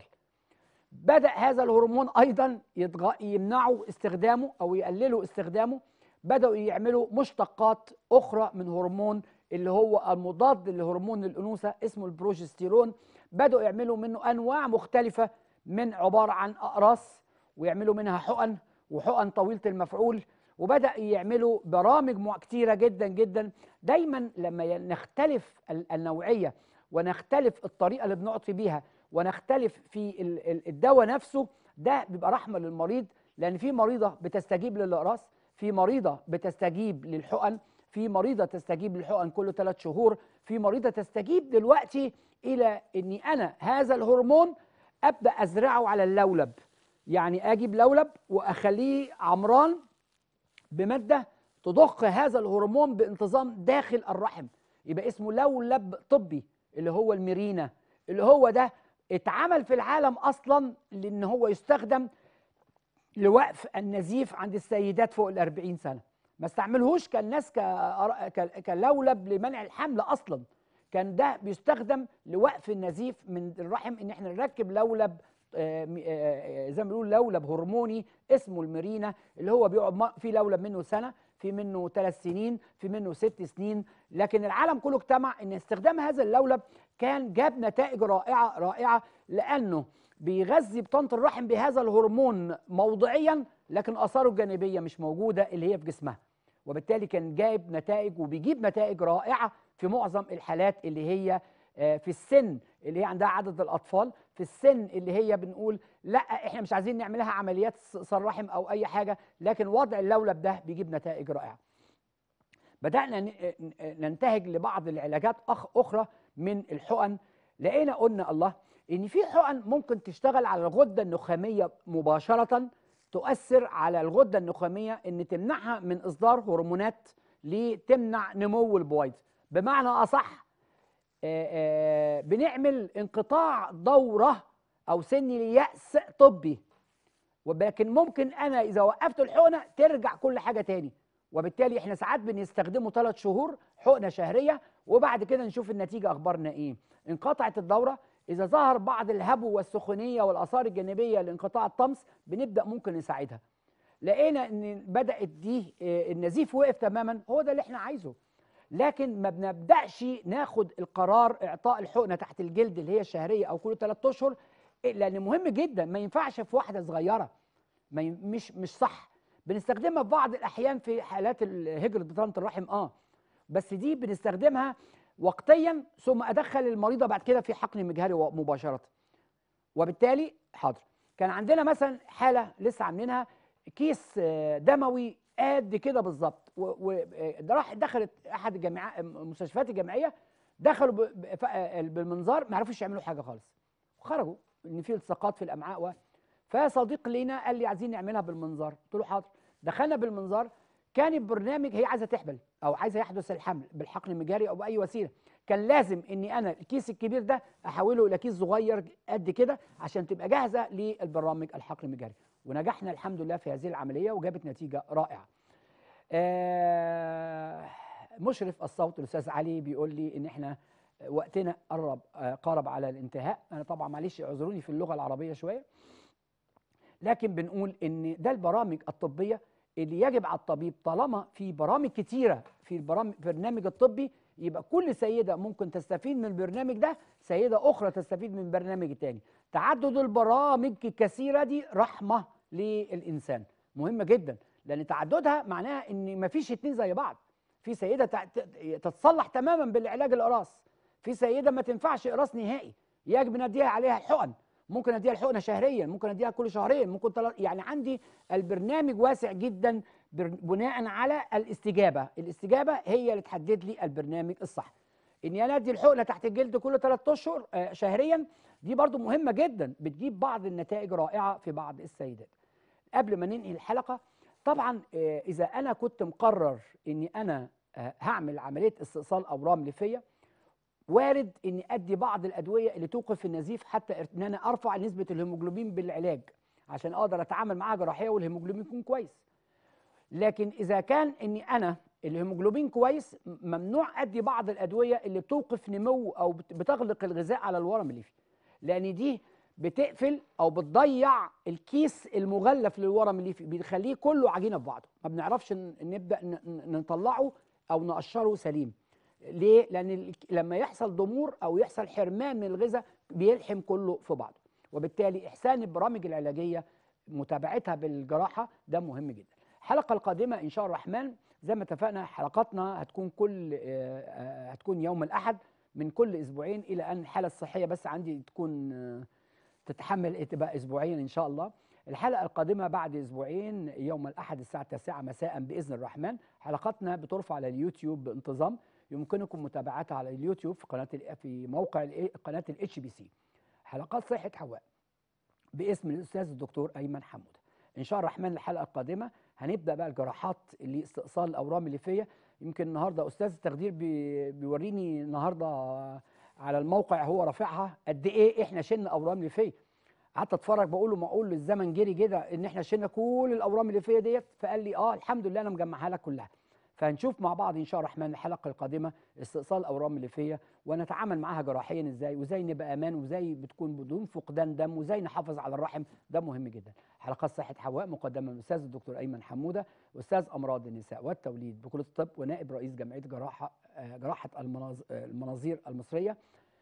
A: بدا هذا الهرمون ايضا يتغ... يمنعوا استخدامه او يقللوا استخدامه بداوا يعملوا مشتقات اخرى من هرمون اللي هو المضاد لهرمون الانوثه اسمه البروجستيرون بداوا يعملوا منه انواع مختلفه من عباره عن اقراص ويعملوا منها حقن وحقن طويله المفعول وبدا يعملوا برامج مع- كتيره جدا جدا دايما لما ي- نختلف ال- النوعيه ونختلف الطريقه اللي بنعطي بيها ونختلف في ال- ال- الدواء نفسه ده بيبقى رحمه للمريض لان في مريضه بتستجيب للاقراص في مريضه بتستجيب للحقن في مريضه تستجيب للحقن كل ثلاث شهور في مريضه تستجيب دلوقتي الى اني انا هذا الهرمون ابدا ازرعه على اللولب يعني اجيب لولب واخليه عمران بماده تضخ هذا الهرمون بانتظام داخل الرحم يبقى اسمه لولب طبي اللي هو الميرينا اللي هو ده اتعمل في العالم اصلا لان هو يستخدم لوقف النزيف عند السيدات فوق ال 40 سنه ما استعملهوش كالناس ك- ك- كلولب لمنع الحمل اصلا كان ده بيستخدم لوقف النزيف من الرحم ان احنا نركب لولب آه، م- آه، آه، زي ما بنقول لولب هرموني اسمه الميرينا اللي هو بيقعد م- في لولب منه سنه في منه ثلاث سنين في منه ست سنين لكن العالم كله اجتمع ان استخدام هذا اللولب كان جاب نتائج رائعه رائعه لانه بيغذي بطانه الرحم بهذا الهرمون موضعيا لكن اثاره الجانبيه مش موجوده اللي هي في جسمها وبالتالي كان جايب نتائج وبيجيب نتائج رائعه في معظم الحالات اللي هي آه، في السن اللي هي عندها عدد الاطفال في السن اللي هي بنقول لا احنا مش عايزين نعملها عمليات ص- رحم او اي حاجه لكن وضع اللولب ده بيجيب نتائج رائعه بدانا ن- ن- ننتهج لبعض العلاجات أخ اخرى من الحقن لقينا قلنا الله ان في حقن ممكن تشتغل على الغده النخاميه مباشره تؤثر على الغده النخاميه ان تمنعها من اصدار هرمونات لتمنع نمو البويض بمعنى اصح آه، آه، بنعمل انقطاع دوره او سن اليأس طبي ولكن ممكن انا اذا وقفت الحقنه ترجع كل حاجه تاني وبالتالي احنا ساعات بنستخدمه ثلاث شهور حقنه شهريه وبعد كده نشوف النتيجه اخبارنا ايه انقطعت الدوره اذا ظهر بعض الهبو والسخونيه والاثار الجانبيه لانقطاع الطمس بنبدا ممكن نساعدها لقينا ان بدات دي آه، النزيف وقف تماما هو ده اللي احنا عايزه لكن ما بنبداش ناخد القرار اعطاء الحقنه تحت الجلد اللي هي الشهريه او كل ثلاث اشهر إيه، لان مهم جدا ما ينفعش في واحده صغيره ما ي- مش مش صح بنستخدمها في بعض الاحيان في حالات ال- هجره بطانه الرحم اه بس دي بنستخدمها وقتيا ثم ادخل المريضه بعد كده في حقن مجهري و- مباشره وبالتالي حاضر كان عندنا مثلا حاله لسه عاملينها كيس آه، دموي قد كده بالظبط وراح دخلت احد الجامعات المستشفيات الجامعيه دخلوا ب- ب- ف- آه، بالمنظار ما عرفوش يعملوا حاجه خالص وخرجوا ان في التصاقات في الامعاء و فصديق لينا قال لي عايزين نعملها بالمنظار قلت له حاضر دخلنا بالمنظار كان البرنامج هي عايزه تحمل او عايزه يحدث الحمل بالحقن المجاري او باي وسيله كان لازم اني انا الكيس الكبير ده احوله الى كيس صغير قد كده عشان تبقى جاهزه للبرامج الحقن المجاري ونجحنا الحمد لله في هذه العمليه وجابت نتيجه رائعه آه، مشرف الصوت الاستاذ علي بيقول لي ان احنا وقتنا قرب آه، قارب على الانتهاء انا طبعا معلش اعذروني في اللغه العربيه شويه لكن بنقول ان ده البرامج الطبيه اللي يجب على الطبيب طالما في برامج كتيره في البرامج البرنامج الطبي يبقى كل سيده ممكن تستفيد من البرنامج ده سيده اخرى تستفيد من برنامج تاني تعدد البرامج الكثيره دي رحمه للانسان مهمه جدا لان تعددها معناها ان مفيش اتنين زي بعض في سيده تع- ت- تتصلح تماما بالعلاج الاقراص في سيده ما تنفعش اقراص نهائي يجب نديها عليها الحقن ممكن اديها الحقنه شهريا ممكن اديها كل شهرين ممكن تل... يعني عندي البرنامج واسع جدا بر- بناء على الاستجابه الاستجابه هي اللي تحدد لي البرنامج الصح اني انا ادي الحقنه تحت الجلد كل 3 اشهر آه، شهريا دي برضو مهمه جدا بتجيب بعض النتائج رائعه في بعض السيدات قبل ما ننهي الحلقه طبعا آه، اذا انا كنت مقرر اني انا آه، هعمل عمليه استئصال اورام ليفيه وارد اني ادي بعض الادويه اللي توقف النزيف حتى ان انا ارفع نسبه الهيموجلوبين بالعلاج عشان اقدر اتعامل معاها جراحيه والهيموجلوبين يكون كويس لكن اذا كان اني انا الهيموجلوبين كويس م- ممنوع ادي بعض الادويه اللي بتوقف نمو او بت- بتغلق الغذاء على الورم الليفي لان دي بتقفل او بتضيع الكيس المغلف للورم الليفي بيخليه كله عجينه في بعضه ما بنعرفش ن- نبدا ن- ن- نطلعه او نقشره سليم ليه لان ال- لما يحصل ضمور او يحصل حرمان من الغذاء بيلحم كله في بعضه وبالتالي احسان البرامج العلاجيه متابعتها بالجراحه ده مهم جدا الحلقه القادمه ان شاء الرحمن زي ما اتفقنا حلقاتنا هتكون كل آه، آه، هتكون يوم الاحد من كل اسبوعين الى ان الحاله الصحيه بس عندي تكون آه، تتحمل تبقى اسبوعيا ان شاء الله الحلقه القادمه بعد اسبوعين يوم الاحد الساعه 9 مساء باذن الرحمن حلقاتنا بترفع على اليوتيوب بانتظام يمكنكم متابعتها على اليوتيوب في قناه ال- في موقع ال- قناه الاتش بي سي حلقات صحه حواء باسم الاستاذ الدكتور ايمن حموده ان شاء الرحمن الحلقه القادمه هنبدا بقى الجراحات لاستئصال الاورام الليفيه يمكن النهارده استاذ التخدير بي بيوريني النهارده على الموقع هو رافعها قد ايه احنا شلنا اورام ليفيه قعدت اتفرج بقول له معقول الزمن جري كده ان احنا شلنا كل الاورام الليفيه ديت فقال لي اه الحمد لله انا مجمعها لك كلها فهنشوف مع بعض ان شاء الرحمن الحلقه القادمه استئصال الاورام الليفيه ونتعامل معاها جراحيا ازاي وازاي نبقى امان وازاي بتكون بدون فقدان دم وازاي نحافظ على الرحم ده مهم جدا حلقات صحه حواء مقدمه من الاستاذ الدكتور ايمن حموده استاذ امراض النساء والتوليد بكليه الطب ونائب رئيس جمعيه جراحه آه، جراحه المناظ- آه، المناظير المصريه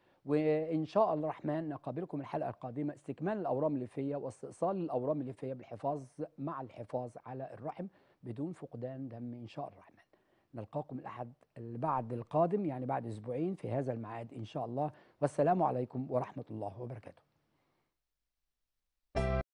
A: وان شاء الله الرحمن نقابلكم الحلقه القادمه استكمال الاورام الليفيه واستئصال الاورام الليفيه بالحفاظ مع الحفاظ على الرحم بدون فقدان دم ان شاء الله الرحمن نلقاكم الاحد اللي بعد القادم يعني بعد اسبوعين في هذا الميعاد ان شاء الله والسلام عليكم ورحمه الله وبركاته